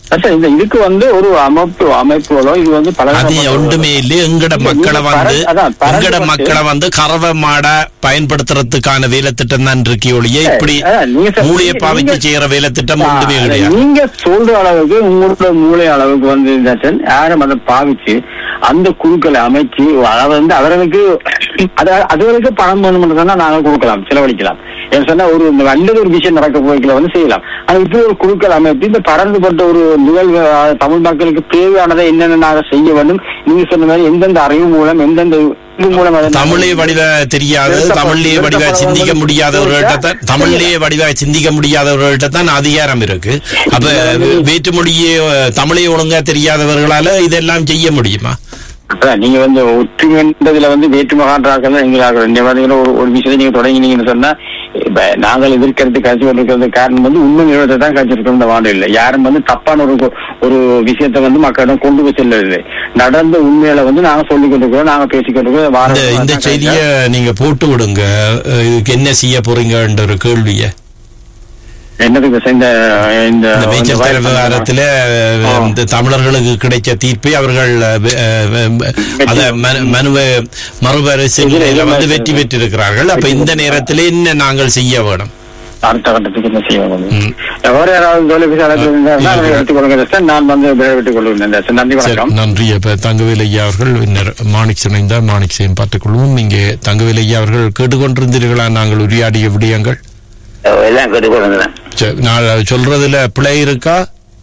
[SPEAKER 5] அச்சா, இந்த இதுக்கு வந்து ஒரு அமைப்பு அமைப்புகளோ இது வந்து பல
[SPEAKER 2] அது ஒன்றுமே இல்லை எங்கட மக்களை வந்து
[SPEAKER 5] அதான், பரந்து
[SPEAKER 2] எங்கட
[SPEAKER 5] பட்டு-
[SPEAKER 2] மக்களை வந்து கறவை மாட பயன்படுத்துறதுக்கான வேலை திட்டம் தான் இருக்கே ஒழிய இப்படி
[SPEAKER 5] அதான், நீங்க சொல்ற-
[SPEAKER 2] மூளையை
[SPEAKER 5] நீங்க-
[SPEAKER 2] பாவிச்சு செய்யற வேலை திட்டம் ஒன்றுமே
[SPEAKER 5] ஆ,
[SPEAKER 2] கிடையாது
[SPEAKER 5] நீங்க சொல்ற அளவுக்கு உங்களோட மூளை அளவுக்கு வந்து இருந்தாச்சன் யாரும் அதை பாவிச்சு அந்த குழுக்களை அமைச்சு அதாவது வந்து அவர்களுக்கு அது- அதுகளுக்கு பணம் வேணும்னு சொன்னா நாங்கள் கொடுக்கலாம் செலவழிக்கலாம் ஏன்னு சொன்னா ஒரு நல்லது ஒரு விஷயம் நடக்க போய்க்கல வந்து செய்யலாம் ஆனா இப்படி ஒரு குழுக்கள் அமைத்து இந்த பறந்துபட்ட ஒரு நிகழ்வு அஹ், தமிழ் மக்களுக்கு தேவையானதை என்னென்ன நாங்கள் செய்ய வேண்டும் நீங்க சொன்ன மாதிரி எந்தெந்த அறிவு மூலம் எந்தெந்த இது மூலம் அதை நாங்கள்
[SPEAKER 2] தமிழே வடிவ தெரியாது
[SPEAKER 5] நிறுத்தப்பட-
[SPEAKER 2] தமிழ்லயே வடிவ
[SPEAKER 5] நிறுத்தப்பட
[SPEAKER 2] சிந்திக்க
[SPEAKER 5] வந்து
[SPEAKER 2] முடியாதவர்கள்ட்ட தான் தமிழ்லயே வடிவ சிந்திக்க முடியாதவர்கள்ட்ட தான் அதிகாரம் இருக்கு அப்ப வேற்றுமொழியே தமிழே ஒழுங்கா தெரியாதவர்களால இதெல்லாம் செய்ய முடியுமா
[SPEAKER 5] அதான் நீங்க வந்து ஒற்றுமைன்றதுல வந்து வேற்றுமகான்றாக்கள் எங்களாக இந்த மாதிரியான ஒரு ஒரு விஷயத்தை நீங்க தொடங்கினீங்கன்னு சொன்னா இப்ப நாங்கள் எதிர்க்கிறது கட்சி கொண்டிருக்கிறது காரணம் வந்து உண்மை நிறுவனத்தை தான் கட்சிருக்கோம் இந்த வார்டு இல்லை யாரும் வந்து தப்பான ஒரு ஒரு விஷயத்தை வந்து மக்களிடம் கொண்டு போய் செல்லவில்லை நடந்த உண்மையில வந்து நாங்க சொல்லிக் கொண்டிருக்கிறோம் நாங்க பேசிக் கொண்டிருக்கிறோம்
[SPEAKER 2] இந்த
[SPEAKER 5] வாரம்
[SPEAKER 2] இந்த செய்திய நீங்க போட்டு விடுங்க அஹ் இதுக்கு என்ன செய்ய போறீங்கன்ற ஒரு கேள்விய
[SPEAKER 5] என்னதுக்கு சார் இந்த இந்த
[SPEAKER 2] இந்த மேய்ச்சல்
[SPEAKER 5] இந்த
[SPEAKER 2] தர
[SPEAKER 5] வயசு
[SPEAKER 2] விவகாரத்துல
[SPEAKER 5] ஆ.
[SPEAKER 2] அஹ், இந்த தமிழர்களுக்கு கிடைச்ச தீர்ப்பை அவர்கள் அஹ், அஹ், அத மனு- மனுவை மறுபரிசீலனையில வந்து வெற்றி பெற்றிருக்கிறார்கள் அப்ப இந்த நேரத்தில் என்ன நாங்கள் செய்ய வேணும்
[SPEAKER 5] அடுத்த கட்டத்துக்கு என்ன செய்ய
[SPEAKER 2] ம்.
[SPEAKER 5] வேண்டும் வேற யாராவது தொலைபேசி அழைப்பு இருந்தால் அதை எடுத்துக்கொள்ளுங்க சார் நான் வந்து விட்டுக் கொள்கிறேன் சார் நன்றி
[SPEAKER 2] சரி,
[SPEAKER 5] வணக்கம்
[SPEAKER 2] நன்றி அப்ப தங்கவேல் ஐயா அவர்கள் பின்னர் மாணிக் இணைந்தார் மாணிக் செய்யும் பார்த்துக் கொள்வோம் இங்கே தங்கவேல் ஐயா அவர்கள் கேட்டுக்கொண்டிருந்தீர்களா நாங்கள் உரையாடிய விடயங்கள்
[SPEAKER 6] எல்லாம் கேட்டுக்கொள்ளுங்க
[SPEAKER 2] சரி, நான் சொல்றதுல பிழை இருக்கா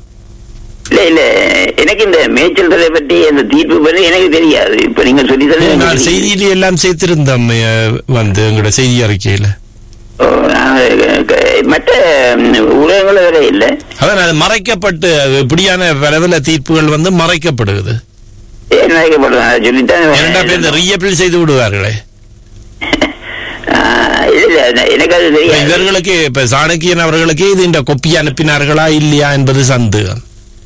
[SPEAKER 6] இல்ல இல்ல எனக்கு இந்த மேய்ச்சல் தலை பற்றி அந்த தீர்ப்பு பற்றி எனக்கு தெரியாது இப்ப நீங்க சொல்லி தரது எனக்கு
[SPEAKER 2] நான்
[SPEAKER 6] தெரியும்.
[SPEAKER 2] செய்தியில எல்லாம் சேர்த்திருந்தோம் அஹ், வந்து எங்களோட செய்தி அறிக்கையில
[SPEAKER 6] ஓ, நான், க- மற்ற ம், ஊடகங்கள் வேற இல்ல
[SPEAKER 2] அதான் அது மறைக்கப்பட்டு அது இப்படியான பலவில தீர்ப்புகள் வந்து மறைக்கப்படுகிறது
[SPEAKER 6] ஏன் நினைக்கப்படுறேன் அதை சொல்லித்தான்
[SPEAKER 2] இரண்டா பேர் இந்த ரீஅப்பீல் செய்து விடுவார்களே
[SPEAKER 6] ஆ, இல்ல இல்ல எனக்கு அது
[SPEAKER 2] இப்ப
[SPEAKER 6] தெரியாது
[SPEAKER 2] இவர்களுக்கு இப்ப சாணக்கியன் அவர்களுக்கு இது இந்த கொப்பி அனுப்பினார்களா இல்லையா என்பது சந்தேகம்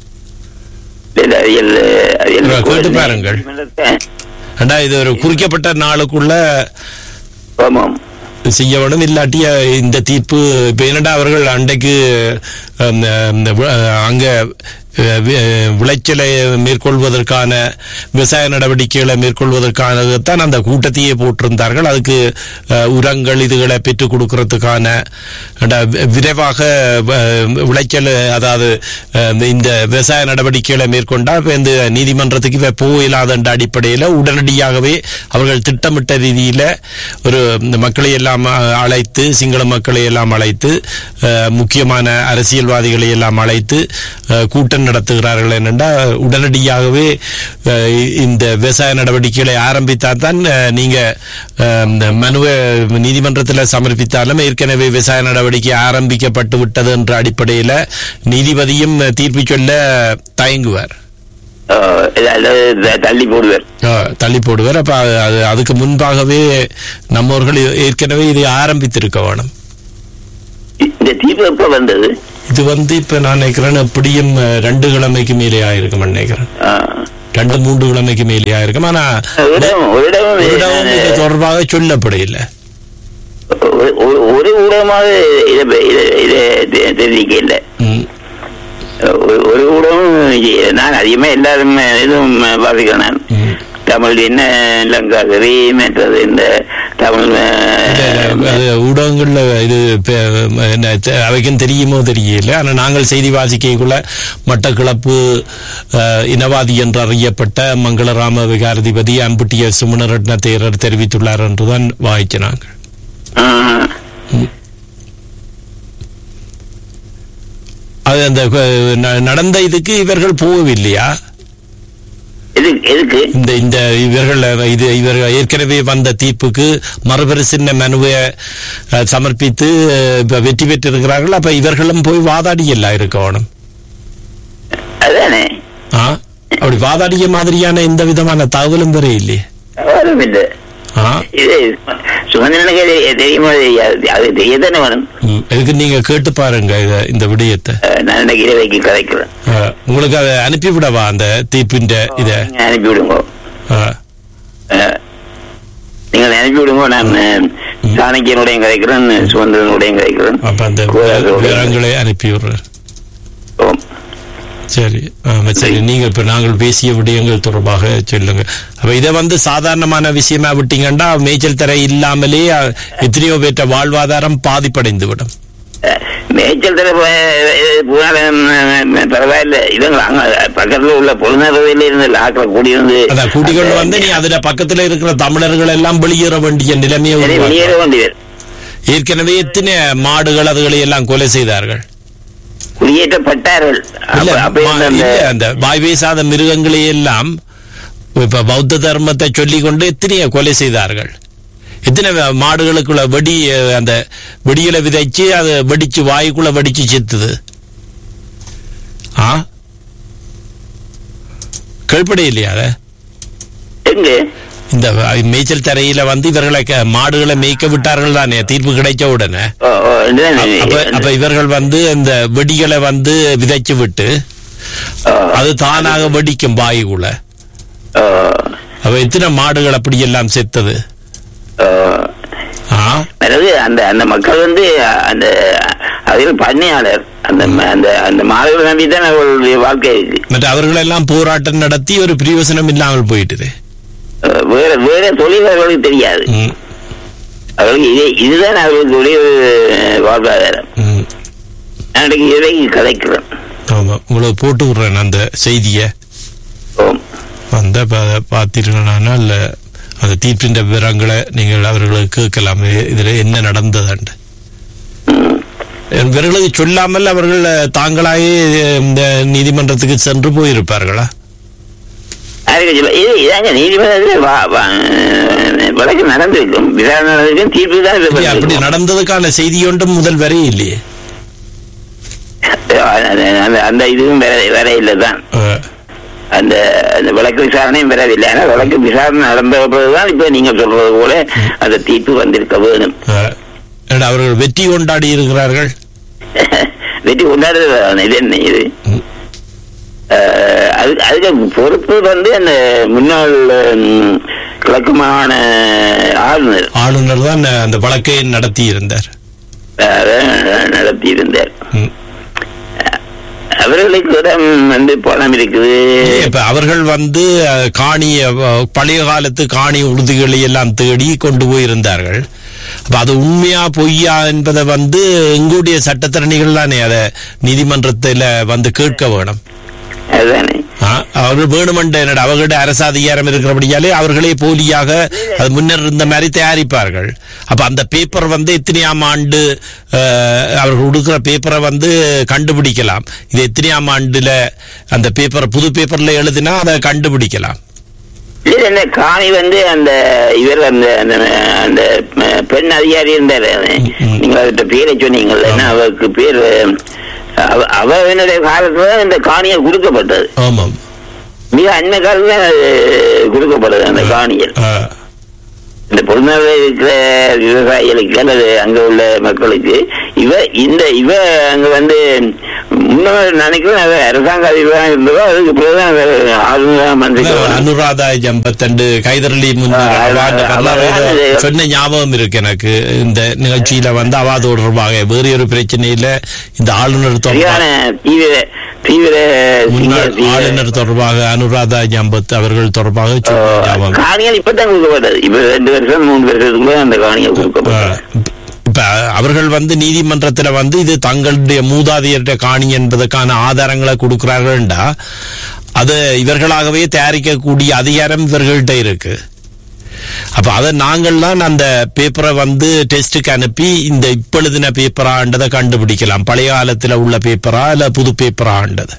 [SPEAKER 6] இல்ல, அது இல்ல, அது இல்ல.
[SPEAKER 2] கேட்டு பாருங்கள். ஏண்டா இது ஒரு குறிக்கப்பட்ட நாளுக்குள்ள
[SPEAKER 6] ஆமாம்
[SPEAKER 2] செய்ய வேண்டும் இல்லாட்டி அஹ், இந்த தீர்ப்பு இப்ப என்னடா அவர்கள் அன்றைக்கு அந்த, அந்த வி- அஹ், அங்க அஹ், வி- அஹ், விளைச்சலை மேற்கொள்வதற்கான விவசாய நடவடிக்கைகளை மேற்கொள்வதற்கானதான் அந்த கூட்டத்தையே போட்டிருந்தார்கள் அதுக்கு அஹ், உரங்கள் இதுகளை பெற்றுக் கொடுக்கறதுக்கான ஏண்டா, வி- விரைவாக அஹ், விளைச்சல் அதாவது அஹ், இந்த- இந்த விவசாய நடவடிக்கைகளை மேற்கொண்டா இப்ப இந்த நீதிமன்றத்துக்கு இவ போயில்லாத அடிப்படையில் உடனடியாகவே அவர்கள் திட்டமிட்ட ரீதியில ஒரு இந்த மக்களை எல்லாம் அஹ், அழைத்து சிங்கள மக்களை எல்லாம் அழைத்து அஹ், முக்கியமான அரசியல்வாதிகளை எல்லாம் அழைத்து அஹ், கூட்டம் நடத்துகிறார்கள் என்னென்றால் உடனடியாகவே அஹ், இந்த விவசாய நடவடிக்கைகளை ஆரம்பித்தால் தான் அஹ், நீங்க அஹ், இந்த மனுவை நீதிமன்றத்தில் சமர்ப்பித்தாலும் ஏற்கனவே விவசாய நடவடிக்கை ஆரம்பிக்கப்பட்டு விட்டது என்ற அடிப்படையில் நீதிபதியும் தீர்ப்பு சொல்ல தயங்குவார்
[SPEAKER 6] ஆ, இல்ல, அல்லது த- தள்ளி போடுவார்
[SPEAKER 2] அஹ், தள்ளி போடுவார் அப்ப அது- அது அதுக்கு முன்பாகவே நம்மவர்கள் ஏற்கனவே இதை ஆரம்பித்திருக்க வேணும்
[SPEAKER 6] இந்த தீர்ப்பு எப்ப வந்தது
[SPEAKER 2] இது வந்து இப்ப நான் நினைக்கிறேன் எப்படியும் அஹ், ரெண்டு கிழமைக்கு மேலே ஆயிருக்கும் நினைக்கிறேன்
[SPEAKER 6] ஆ.
[SPEAKER 2] ரெண்டு மூன்று கிழமைக்கு மேலே ஆயிருக்கும் ஆனா
[SPEAKER 6] ஒரு இடம் ஒரு இடம்
[SPEAKER 2] ஒரு இடமும் இது தொடர்பாக சொல்லப்படையில
[SPEAKER 6] ஒரு- ஒரு- ஒரு ஊடகமாக இதை இதை- இதை தெ- தெரிவிக்க இல்லை
[SPEAKER 2] ம்.
[SPEAKER 6] ஒரு- ஒரு ஊடகம் இ- நான் அதிகமா எல்லாரும் இதுவும் பாதிக்கிறேன் நான்
[SPEAKER 2] ம்.
[SPEAKER 6] தமிழ் என்ன லங்காகரி மற்றது இந்த தமிழ்
[SPEAKER 2] இல்ல, இல்ல, அது ஊடகங்கள்ல இது இப்ப, என்ன, தெ- அவைக்கும் தெரியுமோ தெரியல ஆனா நாங்கள் செய்தி வாசிக்கைக்குள்ள மட்டக்களப்பு அஹ், இனவாதி என்று அறியப்பட்ட மங்களராம விகாரதிபதி அன்புட்டிய சுமணரட்ன தேரர் தெரிவித்துள்ளார் என்றுதான் வாய்ச்சு நாங்கள்
[SPEAKER 6] ஆஹ்,
[SPEAKER 2] அது அந்த அஹ், ந- நடந்த இதுக்கு இவர்கள் போகவில்லையா
[SPEAKER 6] எது- எதுக்கு
[SPEAKER 2] இந்த இந்த இவர்கள் இது இவர்கள் ஏற்கனவே வந்த தீர்ப்புக்கு மறுபரிசீலனை மனுவை அஹ், சமர்ப்பித்து அஹ், இப்ப வெற்றி பெற்றிருக்கிறார்கள் அப்ப இவர்களும் போய் வாதாடி எல்லாம் இருக்கணும்
[SPEAKER 6] அதானே
[SPEAKER 2] ஆ அப்படி வாதாடிய மாதிரியான எந்த விதமான தகவலும் வர இல்லையே
[SPEAKER 6] வரும் இல்லை
[SPEAKER 2] ஆ
[SPEAKER 6] இது சுதந்திரனுக்கு தெ- தெரியுமா தெரியாது அது தெரியத்தானே வரும்
[SPEAKER 2] ம். இதுக்கு நீங்க கேட்டு பாருங்க இத இந்த விடயத்தை
[SPEAKER 6] அஹ், நான் இன்னைக்கு இரவைக்கு கதைக்கிறேன்
[SPEAKER 2] ஆ, உங்களுக்கு அதை அனுப்பிவிடவா அந்த தீர்ப்பின் இத
[SPEAKER 6] நீங்க அனுப்பி விடுங்க
[SPEAKER 2] ஆ,
[SPEAKER 6] அஹ், நீங்கள் அனுப்பி விடுங்க நான் அஹ், சாணக்கியனுடையும் கதைக்கிறேன் சுதந்திரனுடையும் கதைக்கிறேன்
[SPEAKER 2] அப்ப அந்த
[SPEAKER 6] கோதாவரியோடையும்
[SPEAKER 2] விவரங்களை அனுப்பி விடுறேன்
[SPEAKER 6] ஓம்.
[SPEAKER 4] சரி ஆமா, சரி நீங்க இப்ப நாங்கள் பேசிய விடயங்கள் தொடர்பாக சொல்லுங்க அப்ப இதை வந்து சாதாரணமான விஷயமா விட்டீங்கன்னா மேய்ச்சல் தரை இல்லாமலே அஹ், எத்தனையோ பேற்ற வாழ்வாதாரம் பாதிப்படைந்து விடும்
[SPEAKER 6] மேய்ச்சல் தர போனாலும் பரவாயில்ல இதுங்க அங்க பக்கத்துல உள்ள பொழுதுல இருந்து ஆக்களை கூடி வந்து
[SPEAKER 4] அதான் கூட்டிக்கொண்டு வந்து நீ அதுல பக்கத்துல இருக்கிற தமிழர்கள் எல்லாம் வெளியேற வேண்டிய நிலைமையை
[SPEAKER 6] சரி,
[SPEAKER 4] உருவாக்கும்.
[SPEAKER 6] வெளியேற வேண்டியது
[SPEAKER 4] ஏற்கனவே எத்தனை மாடுகள் அதுகளை எல்லாம் கொலை செய்தார்கள்
[SPEAKER 6] குடியேற்றப்பட்டார்கள்
[SPEAKER 4] இல்ல,
[SPEAKER 6] அப்ப- அப்ப
[SPEAKER 4] மா-
[SPEAKER 6] இந்த- அந்த
[SPEAKER 4] இல்ல, அந்த வாய் பேசாத மிருகங்களை எல்லாம் இப்ப பௌத்த தர்மத்தை சொல்லிக் கொண்டு எத்தனைய கொலை செய்தார்கள் எத்தனை வே- மாடுகளுக்குள்ள வெடி அஹ், அந்த வெடியில விதைச்சு அது வெடிச்சு வாய்க்குள்ள வெடிச்சு செத்துது ஆ கேள்படி இல்லையா அத
[SPEAKER 6] எங்க
[SPEAKER 4] இந்த வ- மேய்ச்சல் தரையில வந்து இவர்களை க- மாடுகளை மேய்க்க விட்டார்கள் தானே தீர்ப்பு கிடைச்ச உடனே
[SPEAKER 6] ஓ, ஓ, இதுதான்
[SPEAKER 4] அப்ப- அப்ப அப்ப இவர்கள் வந்து இந்த வெடிகளை வந்து விதைச்சு விட்டு
[SPEAKER 6] ஓ,
[SPEAKER 4] அது தானாக வெடிக்கும் வாயுக்குள்ள
[SPEAKER 6] ஓ,
[SPEAKER 4] அப்ப எத்தனை மாடுகள் அப்படி எல்லாம் செத்தது
[SPEAKER 6] ஓ.
[SPEAKER 4] ஆ
[SPEAKER 6] அதாவது அந்த அந்த மக்கள் வந்து அந்த அதில் பண்ணையாளர் அந்த ம- அந்த அந்த மாடுகளை நம்பி தான் அவர்களுடைய வாழ்க்கை இருக்கு
[SPEAKER 4] மற்ற அவர்கள் எல்லாம் போராட்டம் நடத்தி ஒரு பிரிவசனம் இல்லாமல் போயிட்டுது
[SPEAKER 6] அஹ் வேற வேற தொழில் அவர்களுக்கு தெரியாது
[SPEAKER 4] ம்,
[SPEAKER 6] அவர்களுக்கு இதே இதுதான் அவர்களுக்கு ஒரே ஒரு வாழ்வாதாரம்
[SPEAKER 4] ம்.
[SPEAKER 6] அன்றைக்கு இதை கதைக்கிறோம்
[SPEAKER 4] ஆமா உங்களுக்கு போட்டு விடுறேன் அந்த செய்தியை
[SPEAKER 6] ஓம்
[SPEAKER 4] வந்த பார்த்தீர்களானால் அந்த தீர்ப்பின் விவரங்களை நீங்கள் அவர்களுக்கு கேட்கலாம் இ- இதுல என்ன நடந்ததாண்டு
[SPEAKER 6] ம்.
[SPEAKER 4] இவர்களுக்கு சொல்லாமல் அவர்கள் தாங்களாயே இந்த நீதிமன்றத்துக்கு சென்று போயிருப்பார்களா
[SPEAKER 6] அதுக்கு சொல்ல இது இதாங்க நீதிமன்றத்தில் வா- வா- வழக்கு நடந்திருக்கும் விசாரணை நடந்திருக்கும் தீர்ப்பு தான் இது
[SPEAKER 4] இல்லையா, அப்படி
[SPEAKER 6] பண்ணிருக்கும்.
[SPEAKER 4] நடந்ததுக்கான செய்தி ஒன்றும் முதல் வரை இல்லையே
[SPEAKER 6] அந்த- அந்த- அந்த இதுவும் வேற வேற இல்லை தான்
[SPEAKER 4] அஹ்,
[SPEAKER 6] அந்த அந்த வழக்கு விசாரணையும் வரவில்லை ஆனால் வழக்கு விசாரணை நடந்த பிறகுதான் இப்ப நீங்க சொல்றது போல அந்த தீர்ப்பு வந்திருக்க வேணும்
[SPEAKER 4] அஹ். ஏன்னா, அவர்கள் வெற்றி கொண்டாடி இருக்கிறார்கள்
[SPEAKER 6] வெற்றி கொண்டாடுறது இது என்ன இது
[SPEAKER 4] ம்.
[SPEAKER 6] அஹ், அது- அதுக்கு பொறுப்பு வந்து அந்த முன்னாள் ம், கிழக்கு மாகாண ஆளுநர்
[SPEAKER 4] ஆளுநர் தான் அந்த வழக்கை நடத்தி இருந்தார்
[SPEAKER 6] நடத்தி இருந்தார்
[SPEAKER 4] ம்.
[SPEAKER 6] அவர்களுக்கு இடம் வந்து பணம் இருக்குது
[SPEAKER 4] இப்ப அவர்கள் வந்து அஹ், காணி அஹ், பழைய காலத்து காணி உறுதிகளை எல்லாம் தேடி கொண்டு போயிருந்தார்கள் அப்ப அது உண்மையா பொய்யா என்பதை வந்து எங்களுடைய சட்டத்தரணிகள் தானே அதை நீதிமன்றத்துல வந்து கேட்க வேணும்
[SPEAKER 6] அதுதானே
[SPEAKER 4] ஆ, அவர்கள் வேணுமென்ற என்னடா அவர்களிட அரசு அதிகாரம் இருக்கிறபடியாலே அவர்களே போலியாக அது முன்னர் இருந்த மாதிரி தயாரிப்பார்கள் அப்ப அந்த பேப்பர் வந்து எத்தனையாம் ஆண்டு அஹ், அவர்கள் கொடுக்கிற பேப்பரை வந்து கண்டுபிடிக்கலாம் இது எத்தனையாம் ஆண்டுல அந்த பேப்பர் புது பேப்பர்ல எழுதினா அதை கண்டுபிடிக்கலாம்
[SPEAKER 6] இது என்ன காணி வந்து அந்த இவர் அந்த அந்த அந்த பெண் அதிகாரி இருந்தாரு
[SPEAKER 4] ம்.
[SPEAKER 6] நீங்க அவர்கிட்ட பேரை சொன்னீங்கல்ல என்ன அவருக்கு பேர் அவ- அவனுடைய காலத்துல தான் இந்த காணியை கொடுக்கப்பட்டது
[SPEAKER 4] ஆமாம்
[SPEAKER 6] மிக அண்மை காலத்துல தான் அது கொடுக்கப்படுது அந்த காணிகள்
[SPEAKER 4] ஆ,
[SPEAKER 6] இந்த பொருளாதார இருக்கிற விவசாயிகளுக்கு அல்லது அங்க உள்ள மக்களுக்கு இவ இந்த இவ அங்க வந்து முன்னவர் நினைக்கிறேன் அது அரசாங்க அதிபராக இருந்ததோ அதுக்கு பிறகுதான் அவர் ஆளுநர் மந்திரி
[SPEAKER 4] அனுராதா ஜம்பத்தண்டு கைதரளி முன்னர்
[SPEAKER 6] ஆ,
[SPEAKER 4] அவ அந்த
[SPEAKER 6] அவ-
[SPEAKER 4] வரலாறு ஏதோ
[SPEAKER 6] அவ-
[SPEAKER 4] சொன்ன ஞாபகம் இருக்கு எனக்கு இந்த நிகழ்ச்சியில வந்து அவா தொடர்பாக வேறு ஒரு பிரச்சனையில இந்த ஆளுநர் தொடர்பாக
[SPEAKER 6] சரியான தீவிர தீவிர
[SPEAKER 4] முன்னாள்
[SPEAKER 6] தீவிர-
[SPEAKER 4] ஆளுநர் தொடர்பாக அனுராதா ஜம்பத் அவர்கள் தொடர்பாக
[SPEAKER 6] ஓ,
[SPEAKER 4] சொன்ன ஞாபகம்
[SPEAKER 6] காணிகள் இப்பதான் கொடுக்கப்பட்டது இப்ப ரெண்டு வருஷம் மூணு வருஷத்துக்குள்ள அந்த காணிகள்
[SPEAKER 4] ஆ,
[SPEAKER 6] கொடுக்கப்பட்டது
[SPEAKER 4] இப்ப அவர்கள் வந்து நீதிமன்றத்துல வந்து இது தங்களுடைய மூதாதையருடைய காணி என்பதற்கான ஆதாரங்களை கொடுக்கிறார்கள்டா அது இவர்களாகவே தயாரிக்கக்கூடிய அதிகாரம் இவர்கள்ட்ட இருக்கு அப்ப அதை நாங்கள்லாம் அந்த பேப்பரை வந்து டெஸ்ட்டுக்கு அனுப்பி இந்த இப்ப எழுதின பேப்பரான்றதை கண்டுபிடிக்கலாம் பழைய காலத்துல உள்ள பேப்பரா இல்ல புது பேப்பரான்றது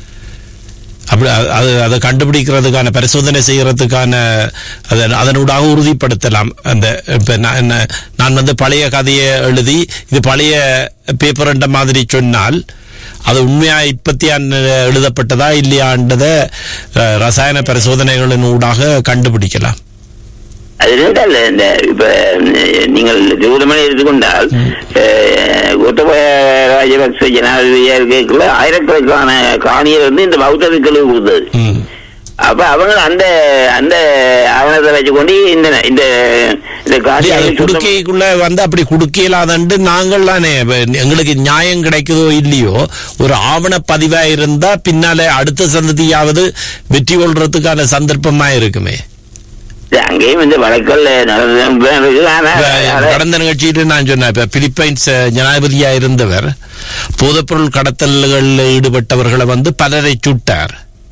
[SPEAKER 4] அப்படி அ- அது அதை கண்டுபிடிக்கிறதுக்கான பரிசோதனை செய்யறதுக்கான அதன் அதனூடாக உறுதிப்படுத்தலாம் அந்த இப்ப நான் என்ன- நான் வந்து பழைய கதையை எழுதி இது பழைய பேப்பர்ன்ற மாதிரி சொன்னால் அது உண்மையா இப்பத்தியான் எழுதப்பட்டதா இல்லையான்றதை அஹ், ரசாயன பரிசோதனைகளின் ஊடாக கண்டுபிடிக்கலாம்
[SPEAKER 6] அது ரெண்டல்ல இந்த இப்ப அஹ், நீங்கள் ஜூதமனை எடுத்துக்கொண்டால் அஹ், கோத்தபய ராஜபக்ச ஜனாதிபதியா இருக்கக்குள்ள ஆயிரக்கணக்கான காணியர் வந்து இந்த பௌத்தத்துக்களுக்கு கொடுத்தது
[SPEAKER 4] ம்
[SPEAKER 6] அப்ப அவங்க அந்த அந்த ஆவணத்தை வச்சுக்கொண்டு இந்த இந்த இந்த
[SPEAKER 2] அப்படி
[SPEAKER 6] காசி
[SPEAKER 2] அது குடுக்கைக்குள்ள வந்து அப்படி குடுக்கையிலாதண்டு நாங்கள் தானே இப்ப எங்களுக்கு நியாயம் கிடைக்குதோ இல்லையோ ஒரு ஆவண பதிவா இருந்தா பின்னால அடுத்த சந்ததியாவது வெற்றி கொள்றதுக்கான சந்தர்ப்பமா இருக்குமே
[SPEAKER 6] அங்கேயும் இந்த வழக்கல் நடந்து இருக்குது. ஆனா
[SPEAKER 2] இப்ப
[SPEAKER 6] அதை-
[SPEAKER 2] கடந்த நிகழ்ச்சியில நான் சொன்னேன் இப்ப பிலிப்பைன்ஸ் அஹ், ஜனாதிபதியா இருந்தவர் போதைப்பொருள் கடத்தல்களில் ஈடுபட்டவர்களை வந்து பலரை சுட்டார்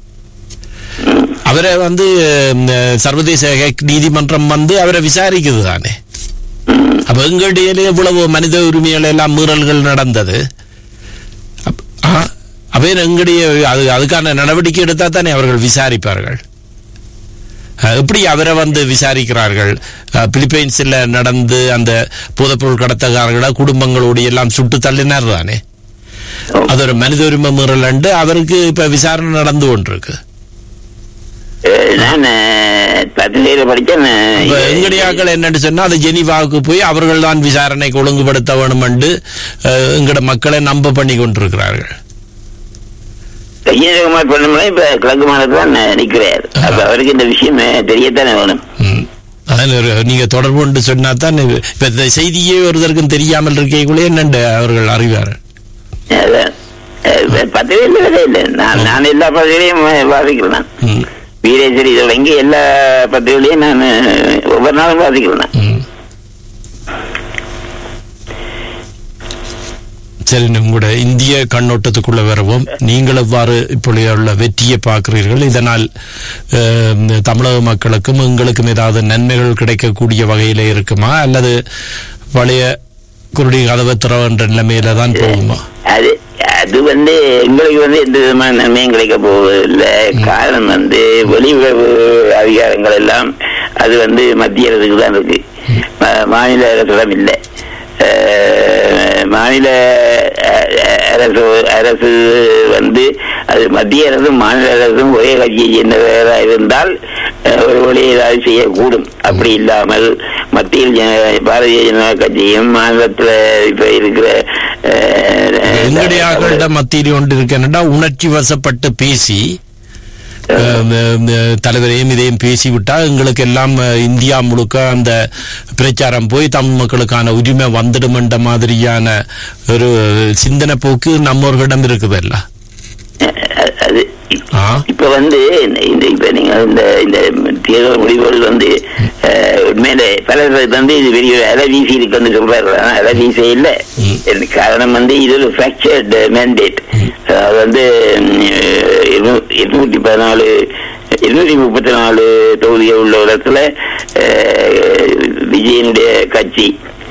[SPEAKER 2] அவரை வந்து அஹ், சர்வதேச ஹேக் நீதிமன்றம் வந்து அவரை விசாரிக்குது தானே அப்ப எங்களுடைய இவ்வளவு மனித உரிமைகள் எல்லாம் மீறல்கள் நடந்தது அப்ப- ஆ, அப்ப எங்களுடைய அது அதுக்கான நடவடிக்கை எடுத்தா தானே அவர்கள் விசாரிப்பார்கள் அஹ், எப்படி அவரை வந்து விசாரிக்கிறார்கள் அஹ், பிலிப்பைன்ஸ்ல நடந்து அந்த போதைப்பொருள் கடத்தக்காரர்களை குடும்பங்களோடு எல்லாம் சுட்டு தள்ளினார் தானே அது ஒரு மனித உரிமை மீறல் அண்டு அவருக்கு இப்ப விசாரணை நடந்து கொண்டிருக்கு
[SPEAKER 6] அஹ், நான் அஹ், பத்திரிகையில படிச்சேன்
[SPEAKER 2] இப்ப எங்கடியாக்கள் என்னன்னு சொன்னா அது ஜெனிவாவுக்கு போய் அவர்கள் தான் விசாரணைக்கு ஒழுங்குபடுத்த வேணும் என்று அஹ், எங்கட மக்களை நம்ப பண்ணி கொண்டிருக்கிறார்கள்
[SPEAKER 6] கையேஜகுமார் பண்ணமுன்னா இப்ப கிழக்கு மாநிலத்தில் தான் நிற்கிறார் அப்ப அவருக்கு இந்த விஷயம் தெரியத்தானே வேணும்
[SPEAKER 2] ம். அதில் ஒரு நீங்க தொடர்பு கொண்டு சொன்னா தான் இது- இப்ப இந்த செய்தியே ஒருத்தருக்கும் தெரியாமல் இருக்கைக்குள்ளே என்னண்டு அவர்கள் அறிவார்
[SPEAKER 6] அதான். அஹ், பத்திரிகையில வேலை இல்லை நான் நான் எல்லா பத்திரிகையும் வாசிக்கிறேன் நான்
[SPEAKER 2] ம்.
[SPEAKER 6] வீரேஸ்வரி தொடங்கி எல்லா பத்திரிகைகளையும் நான் ஒவ்வொரு நாளும் வாசிக்கிறேன் நான்.
[SPEAKER 2] ம். சரி உங்களோட இந்திய கண்ணோட்டத்துக்குள்ள வரவும் நீங்கள் எவ்வாறு இப்பொழுது உள்ள வெற்றியை பார்க்கிறீர்கள் இதனால் அஹ், இந்த தமிழக மக்களுக்கும் எங்களுக்கும் ஏதாவது நன்மைகள் கிடைக்கக்கூடிய வகையில இருக்குமா அல்லது பழைய குருடி கதவை திறவன்ற நிலைமையில தான் போகுமா
[SPEAKER 6] அது அது வந்து எங்களுக்கு வந்து எந்த விதமான நன்மையும் கிடைக்க போவதில்லை காரணம் வந்து வெளியுறவு அதிகாரங்கள் எல்லாம் அது வந்து மத்திய அரசுக்கு தான் இருக்கு மா- மாநில அரசிடம் இல்லை அஹ், மாநில அஹ், அரசு அரசு வந்து அது மத்திய அரசும் மாநில அரசும் ஒரே கட்சியை சேர்ந்தவராக இருந்தால் அஹ், ஒரு வழி ஏதாவது செய்யக்கூடும் அப்படி இல்லாமல் மத்தியில் ஜன- பாரதிய ஜனதா கட்சியும் மாநிலத்தில் இப்ப இருக்கிற அஹ்,
[SPEAKER 2] எங்களுடைய மத்தியில் ஒன்று இருக்கேன்டா உணர்ச்சி வசப்பட்டு பேசி அஹ், இந்த தலைவரையும் இதையும் பேசிவிட்டா எங்களுக்கு எல்லாம் அஹ், இந்தியா முழுக்க அந்த பிரச்சாரம் போய் தமிழ் மக்களுக்கான உரிமை வந்துடும் என்ற மாதிரியான ஒரு சிந்தனை போக்கு நம்மவர்களிடம் இருக்குதல்ல
[SPEAKER 6] அஹ், அது
[SPEAKER 2] ஆ
[SPEAKER 6] இப்ப வந்து இந்த இந்த- இப்ப நீங்க இந்த இந்த தேர்தல் முடிவுகள் வந்து அஹ், உண்மையிலே பலர் வந்து இது பெரிய அலை வீசி இருக்குன்னு சொல்றாரு ஆனா அலை வீச இல்ல
[SPEAKER 2] ம்.
[SPEAKER 6] இதுக்கு காரணம் வந்து இது ஒரு ஃபிராக்சர்ட் மேண்டேட் அது வந்து அஹ், இரு- இருநூத்தி பதினாலு இருநூத்தி முப்பத்தி நாலு தொகுதிகள் உள்ள இடத்துல அஹ், விஜயனுடைய கட்சி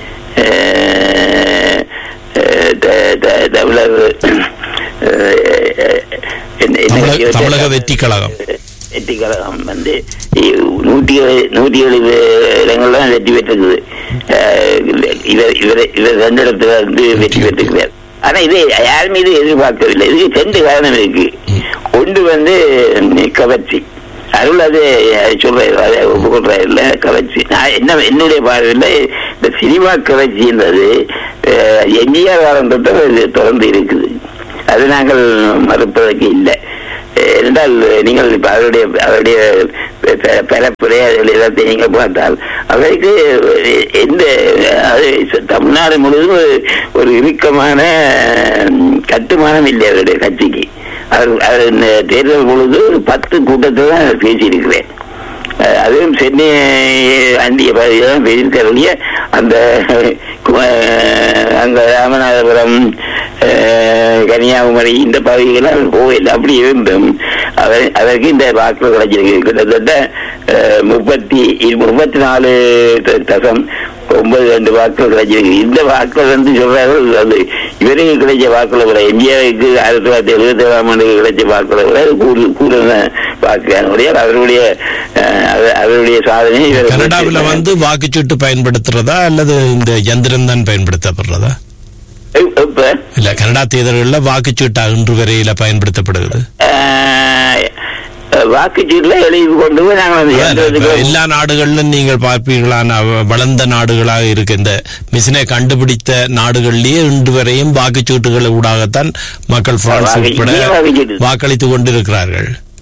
[SPEAKER 6] அஹ், அஹ், த- த- தமிழர் அஹ், என்ன- என்ன
[SPEAKER 2] தமிழக-
[SPEAKER 6] கட்சி
[SPEAKER 2] தமிழக
[SPEAKER 6] வச்சாங்க?
[SPEAKER 2] வெற்றி கழகம்.
[SPEAKER 6] வெற்றி கழகம் வந்து இ- நூற்றி ஏழு- நூற்றி ஏழு இடங்கள்ல தான் வெற்றி பெற்றிருக்குது அஹ் இவர் இவர் இவர் ரெண்டு இடத்துல வந்து வெற்றி பெற்றிருக்கிறார் ஆனா இது யாருமே இது எதிர்பார்க்கவில்லை இதுக்கு ரெண்டு காரணம் இருக்கு ஒன்று வந்து கவர்ச்சி அருள் அது சொல்றாரு அதை ஒப்புக்கொள்றாரு இல்ல கவர்ச்சி நான் என்ன என்னுடைய பார்வையில் இந்த சினிமா கவர்ச்சின்றது அஹ், எம்ஜிஆர் காலம் தொட்டு அது தொடர்ந்து இருக்குது அது நாங்கள் மறுப்பதற்கு இல்லை என்றால் நீங்கள் இப்ப அவருடைய அவருடைய பெ- பரப்புரை அதில் எல்லாத்தையும் நீங்க பார்த்தால் அவருக்கு எந்த அது தமிழ்நாடு முழுவதும் ஒரு- ஒரு இறுக்கமான ம், கட்டுமானம் இல்லை அவருடைய கட்சிக்கு அவர் அவர் இந்த தேர்தல் பொழுது பத்து கூட்டத்தில் தான் பேசியிருக்கிறேன் அஹ் அதுவும் சென்னை அண்டிய பகுதியில் தான் பேசியிருக்கிறவங்க அந்த கு- அஹ் அங்க ராமநாதபுரம் அஹ் கன்னியாகுமரி இந்த பகுதிகளால் போகல அப்படி இருந்தும் அவர் அதற்கு இந்த வாக்குகள் கிடைச்சிருக்கு கிட்டத்தட்ட அஹ், முப்பத்தி இரு- முப்பத்தி நாலு த- தசம் ஒன்பது ரெண்டு வாக்குகள் கிடைச்சிருக்கு இந்த வாக்குகள் வந்து சொல்றார்கள் அது இவருக்கு கிடைச்ச வாக்குகளை விட எம்ஜிஆருக்கு ஆயிரத்தி தொள்ளாயிரத்தி எழுபத்தி ஏழாம் ஆண்டுக்கு கிடைச்ச வாக்குகளை விட கூடு கூடுதல வாக்கு அதனுடைய அவருடைய அஹ், அவர்- அவருடைய சாதனை இவர்
[SPEAKER 2] கனடாவில் வந்து வாக்குச்சீட்டு பயன்படுத்துறதா அல்லது இந்த யந்திரம் தான் பயன்படுத்தப்படுறதா
[SPEAKER 6] இப்ப
[SPEAKER 2] இல்ல கனடா தேர்தல்கள்ல வாக்குச்சீட்டா இன்று வரையில பயன்படுத்தப்படுகிறது
[SPEAKER 6] அஹ், வாக்குச்சீட்டுல எழுதி கொண்டு போய் நாங்கள் அந்த
[SPEAKER 2] இப்ப
[SPEAKER 6] யந்திரத்துக்கு
[SPEAKER 2] எல்லா நாடுகளிலும் நீங்கள் பார்ப்பீர்களான வ- வளர்ந்த நாடுகளாக இருக்கு இந்த மிஷினை கண்டுபிடித்த நாடுகளிலேயே இன்று வரையும் வாக்குச்சீட்டுகள் ஊடாகத்தான் மக்கள் பிரான்ஸ்
[SPEAKER 6] வாக்கு-
[SPEAKER 2] உட்பட
[SPEAKER 6] இந்திய வாக்குச்சீட்டு.
[SPEAKER 2] வாக்களித்துக் கொண்டிருக்கிறார்கள்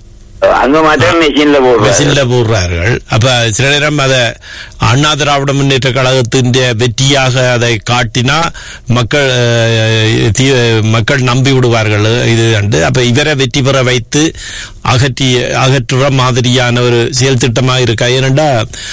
[SPEAKER 6] அங்க மாத்திரம் மெஷின்ல போடுறாரு
[SPEAKER 4] மெஷின்ல போடுறார்கள் அப்ப சில நேரம் அத அண்ணா திராவிட முன்னேற்ற கழகத்தின் வெற்றியாக அதை காட்டினா மக்கள் அஹ், தீ- மக்கள் நம்பி விடுவார்கள் இது கண்டு அப்ப இவரை வெற்றி பெற வைத்து அகற்றி அகற்றுற மாதிரியான ஒரு செயல் திட்டமாக இருக்கா ஏனென்றா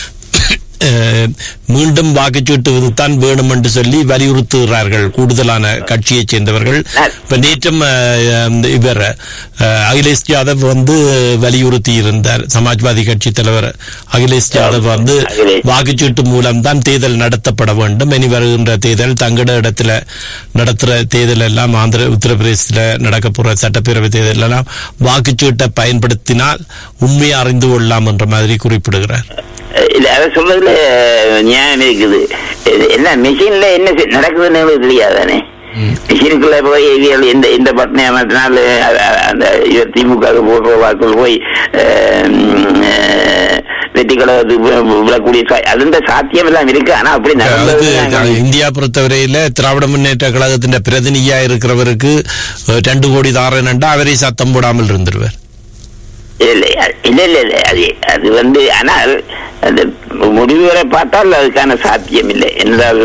[SPEAKER 4] அஹ், மீண்டும் வாக்குச்சீட்டு தான் வேணும் என்று சொல்லி வலியுறுத்துகிறார்கள் கூடுதலான கட்சியைச் சேர்ந்தவர்கள் இப்ப நேற்றும் அஹ், அந்த இவர் அஹ், அகிலேஷ் யாதவ் வந்து வலியுறுத்தி இருந்தார் சமாஜ்வாதி கட்சி தலைவர் அகிலேஷ் யாதவ் வந்து
[SPEAKER 6] அகிலேஷ்.
[SPEAKER 4] வாக்குச்சீட்டு மூலம் தான் தேர்தல் நடத்தப்பட வேண்டும் இனி வருகின்ற தேர்தல் தங்கட இடத்துல நடத்துற தேர்தல் எல்லாம் ஆந்திர உத்தரப்பிரதேசத்துல நடக்க போற சட்டப்பேரவை தேர்தல் எல்லாம் வாக்குச்சீட்டை பயன்படுத்தினால் உண்மையை அறிந்து கொள்ளலாம் என்ற மாதிரி குறிப்பிடுகிறார்
[SPEAKER 6] இல்ல அத சொல்றதுல நியாயம் இருக்குது இது எல்லாம் மெஷின்ல என்ன செ- நடக்குதுன்னு எங்களுக்கு தெரியாதானே மிஷினுக்குள்ள போய் இவியல் இந்த இந்த பட்டனை அமர்த்தினால் அ- அ- அந்த இவர் திமுக போடுற வாக்குகள் போய் அஹ், உம், அஹ், வெற்றி கழகத்துக்கு வி- விழக்கூடிய சா- அதுன்ற சாத்தியம் எல்லாம் இருக்கு ஆனா அப்படி
[SPEAKER 4] அதாவது
[SPEAKER 6] நடந்தது
[SPEAKER 4] இந்தியா பொறுத்தவரையில திராவிட முன்னேற்ற கழகத்தின் பிரதிநிதியா இருக்கிறவருக்கு அஹ், ரெண்டு கோடி தாரேன்டா அவரே சத்தம் போடாமல் இருந்துருவார்
[SPEAKER 6] இல்ல இல்ல இல்ல இல்ல அது அது வந்து ஆனால் அந்த முடிவுகளை பார்த்தால் அதுக்கான சாத்தியம் இல்லை என்றால்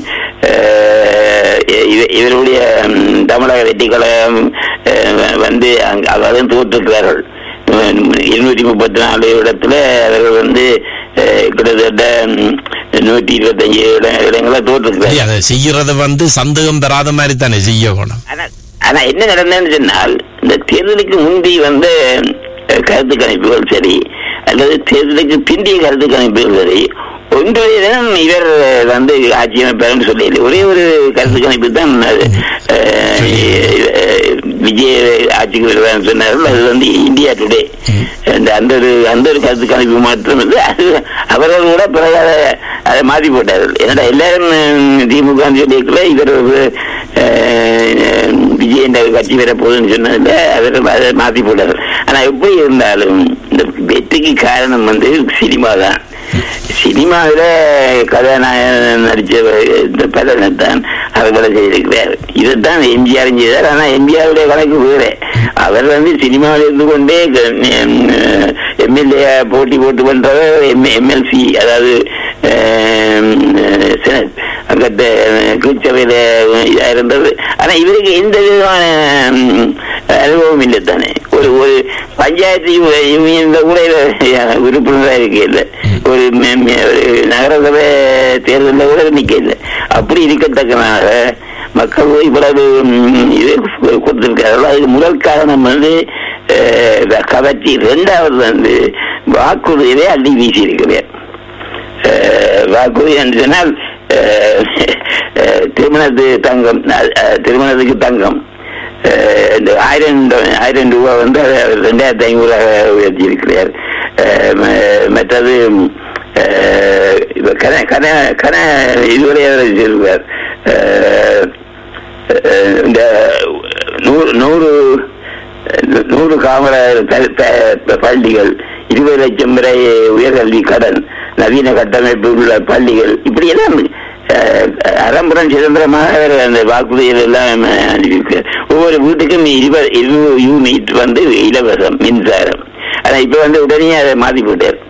[SPEAKER 6] அஹ், இவ- இவருடைய ம், தமிழக வெற்றி கழகம் அஹ், வந்து அங்க- அவரும் தோற்றுக்கிறார்கள் இருநூற்றி முப்பத்தி நாலு இடத்துல அவர்கள் வந்து அஹ், கிட்டத்தட்ட ம், நூற்றி இருபத்தஞ்சு இட- இடங்களை தோற்றுக்கிறார்கள்
[SPEAKER 4] அதை செய்யறத வந்து சந்தேகம் பெறாத மாதிரி தானே செய்ய வேணும்
[SPEAKER 6] ஆனா ஆனா என்ன நடந்ததுன்னு சொன்னால் இந்த தேர்தலுக்கு முந்தி வந்த அஹ், கருத்து கணிப்புகள் சரி அல்லது தேர்தலுக்கு பிந்திய கருத்து கணிப்புகள் சரி ஒன்றிடம் இவர் வந்து ஆட்சி அமைப்பார்னு சொல்லி ஒரே ஒரு கருத்து கணிப்பு தான் அது, அஹ், அஹ், விஜய் ஆட்சிக்கு வருவார்னு சொன்னார்கள் அது வந்து இந்தியா டுடே அந்த அந்த ஒரு அந்த ஒரு கருத்து கணிப்பு மாற்றம் வந்து அது அவர்கள் கூட பிறகு அதை அதை மாற்றி போட்டார்கள் என்னடா எல்லாரும் உம், திமுக சொல்லியிருக்கல இவர் ஒரு, அஹ், விஜய் என்ற கட்சி வர போகுதுன்னு சொன்னதுல அவர் அதை மாற்றி போட்டார்கள் ஆனா எப்படி இருந்தாலும் இந்த வெற்றிக்கு காரணம் வந்து சினிமா தான் சினிமாவில கதாநாயகன் நடிச்ச இந்த பலனை தான் அவர்களை செய்திருக்கிறார் இதைத்தான் எம்ஜிஆரும் செய்தார் ஆனா எம்ஜிஆருடைய கணக்கு வேற அவர் வந்து சினிமாவில் இருந்து கொண்டே எம்எல்ஏ போட்டி போட்டு பண்றவர் எம்எல்சி அதாவது அஹ், செனட் அங்கத்த கீழ்ச்சபையில இதா இருந்தது ஆனா இவருக்கு எந்த விதமான ம், அனுபவம் இல்லை தானே ஒரு ஒரு பஞ்சாயத்து யூனியன்ல கூட இவர் உறுப்பினராக இருக்க இல்லை ஒரு மெ- மெ- ஒரு நகரசபை தேர்தலில் கூட நிக்க இல்லை அப்படி இருக்கத்தக்கனாக மக்கள் போய் இவ்வளவு ம், இது கொடுத்திருக்கார்கள் அதுக்கு முதல் காரணம் வந்து அஹ், கவர்ச்சி இரண்டாவது வந்து வாக்குறுதியை அள்ளி வீசி இருக்கிறார் வாக்குறுதி என்று சொன்னால் அஹ், அஹ், திருமணத்து தங்கம் அஹ், அஹ், திருமணத்துக்கு தங்கம் அஹ், இந்த ஆயிரம் ஆயிரம் ரூபாய் வந்து அவர் ரெண்டாயிரத்தி ஐநூறாக உயர்த்தி இருக்கிறார் அஹ், ம- மற்றது அஹ், இப்ப கன கன கன இதுவரை அவர் சொல்வார் அஹ், அஹ், இந்த நூறு நூறு நூறு காமராஜர் ப- ப- பள்ளிகள் இருபது லட்சம் வரை உயர்கல்வி கடன் நவீன கட்டமைப்பு உள்ள பள்ளிகள் இப்படி எல்லாம் அஹ், அறம்புறம் சுதந்திரமாக அவர் அந்த வாக்குறுதிகள் எல்லாம் அனுப்பியிருக்கிறார் ஒவ்வொரு வீட்டுக்கும் இருபது இருபது யூனிட் வந்து இலவசம் மின்சாரம் ஆனா இப்ப வந்து உடனே அதை மாத்தி போட்டார்